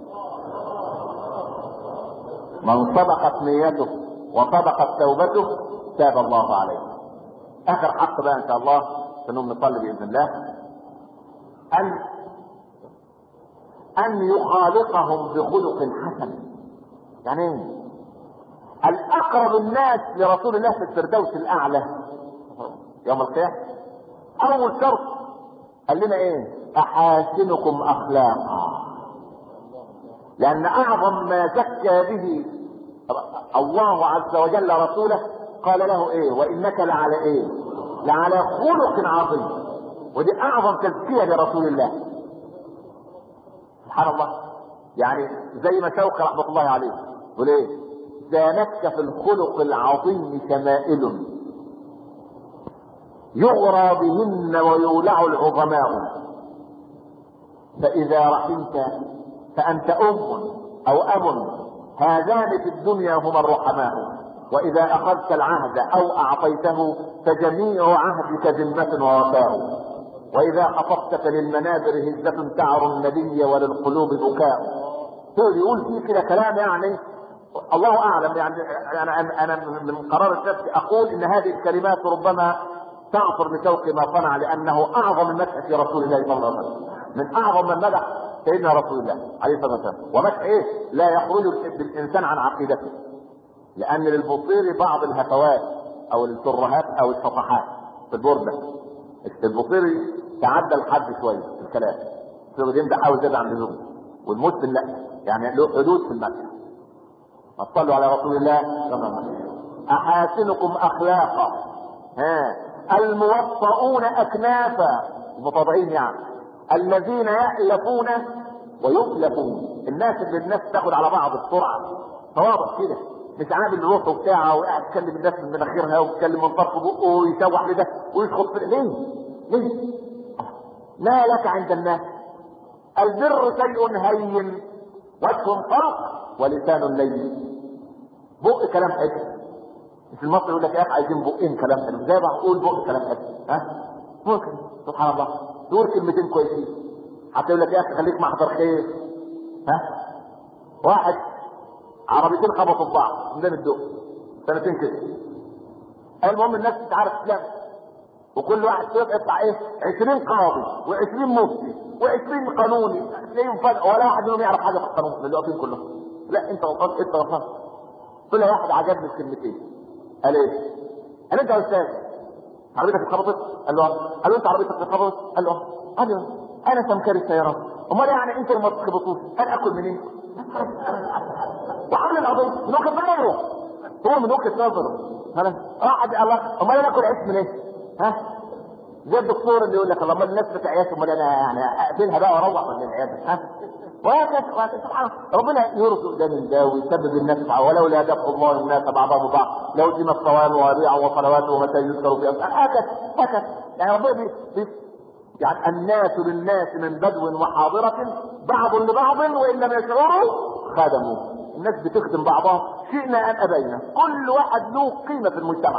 من صدقت نيته وصدقت توبته تاب الله عليه اخر حق بقى ان شاء الله انهم نصلي باذن الله ان ان يخالقهم بخلق حسن يعني ايه الاقرب الناس لرسول الله في الفردوس الاعلى يوم القيامه اول شرط قال لنا ايه احاسنكم اخلاقا لان اعظم ما زكى به الله عز وجل رسوله قال له ايه وانك لعلى ايه لعلى خلق عظيم ودي اعظم تزكيه لرسول الله سبحان الله يعني زي ما شوقي رحمه الله عليه يقول ايه زانتك في الخلق العظيم شمائل يغرى بهن ويولع العظماء فإذا رحمت فأنت أم أو أب هذان في الدنيا هما الرحماء وإذا أخذت العهد أو أعطيته فجميع عهدك ذمة ووفاء وإذا خطبت فللمنابر هزة تعر النبي وللقلوب بكاء هو بيقول فيه كده كلام يعني الله اعلم يعني انا انا من قرار النفس اقول ان هذه الكلمات ربما تعصر بشوق ما صنع لانه اعظم المدح في رسول الله صلى الله عليه وسلم من اعظم من مدح سيدنا رسول الله عليه الصلاه والسلام ومدح ايه لا يخرج بالانسان عن عقيدته لان للبصير بعض الهفوات او الترهات او الصفحات في البرده البصيري تعدى الحد شويه في الكلام السعوديين ده حاول زيادة عن اللزوم والمسلم لا يعني له حدود في المدح صلوا على رسول الله صلى الله عليه وسلم احاسنكم اخلاقا ها الموطؤون اكنافا المتواضعين يعني الذين يألفون ويؤلفون الناس اللي الناس تاخد على بعض بسرعه تواضع كده مش عامل روحه بتاعه وقاعد يتكلم الناس من مناخيرها ويتكلم من طرف بقه ويسوح لده ويشخط في ليه؟ ليه؟ ما لك عند الناس البر شيء هين وجه طلق ولسان لين بق كلام حلو في المصري يقول لك يا اخي عايزين بقين كلام حلو زي ما اقول بق كلام حلو ها ممكن سبحان الله تقول كلمتين كويسين حتى يقول لك يا اخي خليك محضر خير ها واحد عربيتين خبطوا في بعض قدام الدق سنتين كده المهم الناس تعرف تلام وكل واحد فيهم يطلع ايه 20 قاضي و20 مفتي و20 قانوني تلاقيهم فجأة ولا واحد منهم يعرف حاجه في القانون اللي واقفين كلهم لا انت غلطان انت غلطان طلع واحد عجبني الكلمتين قال ايه؟ قال انت يا استاذ عربيتك اتخبطت؟ قال له قال له انت عربيتك اتخبطت؟ قال له قال له انا سمكري السيارات امال يعني انتوا ما تخبطوش انا اكل منين؟ وعامل القضيه من وجهه نظره هو من وجهه نظره خلاص راح الله امال انا اكل عيش من ايه؟ ها زي الدكتور اللي يقول لك الله امال الناس بتعيش امال انا يعني اقفلها بقى واروح من العياده ها وهكذا سبحان ربنا يرزق ده من ده ويسبب النفع ولولا دفع الله الناس بعضهم ببعض لو دي الصوام وريع وصلوات ومتى يذكر في أمثال هكذا هكذا يعني ربنا بي بي يعني الناس للناس من بدو وحاضرة بعض لبعض وإن لم يشعروا خدموا الناس بتخدم بعضها شئنا أم أبينا كل واحد له قيمة في المجتمع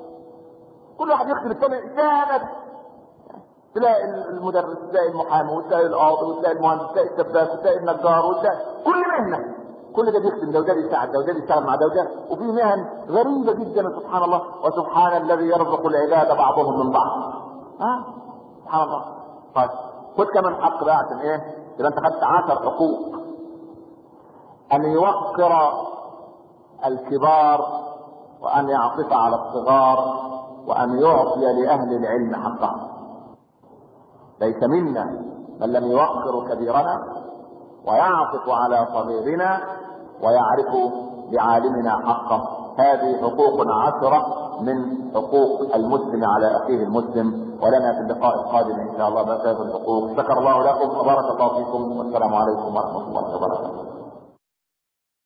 كل واحد يخدم الثاني سند تلاقي المدرس تلاقي المحامي وتلاقي القاضي وتلاقي المهندس وتلاقي السباك وتلاقي النجار وتلاقي كل مهنه كل ده بيخدم ده وده بيساعد ده وده بيشتغل مع ده وده وفي مهن غريبه جدا سبحان الله وسبحان الذي يرزق العباد بعضهم من بعض ها سبحان الله طيب خد كمان حق بقى عشان ايه يبقى انت خدت 10 حقوق ان يوقر الكبار وان يعطف على الصغار وان يعطي لاهل العلم حقهم ليس منا من لم يوقر كبيرنا ويعطف على صغيرنا ويعرف لعالمنا حقه هذه حقوق عشرة من حقوق المسلم على أخيه المسلم ولنا في اللقاء القادم إن شاء الله بقية الحقوق شكر الله لكم وبارك الله فيكم والسلام عليكم ورحمة الله وبركاته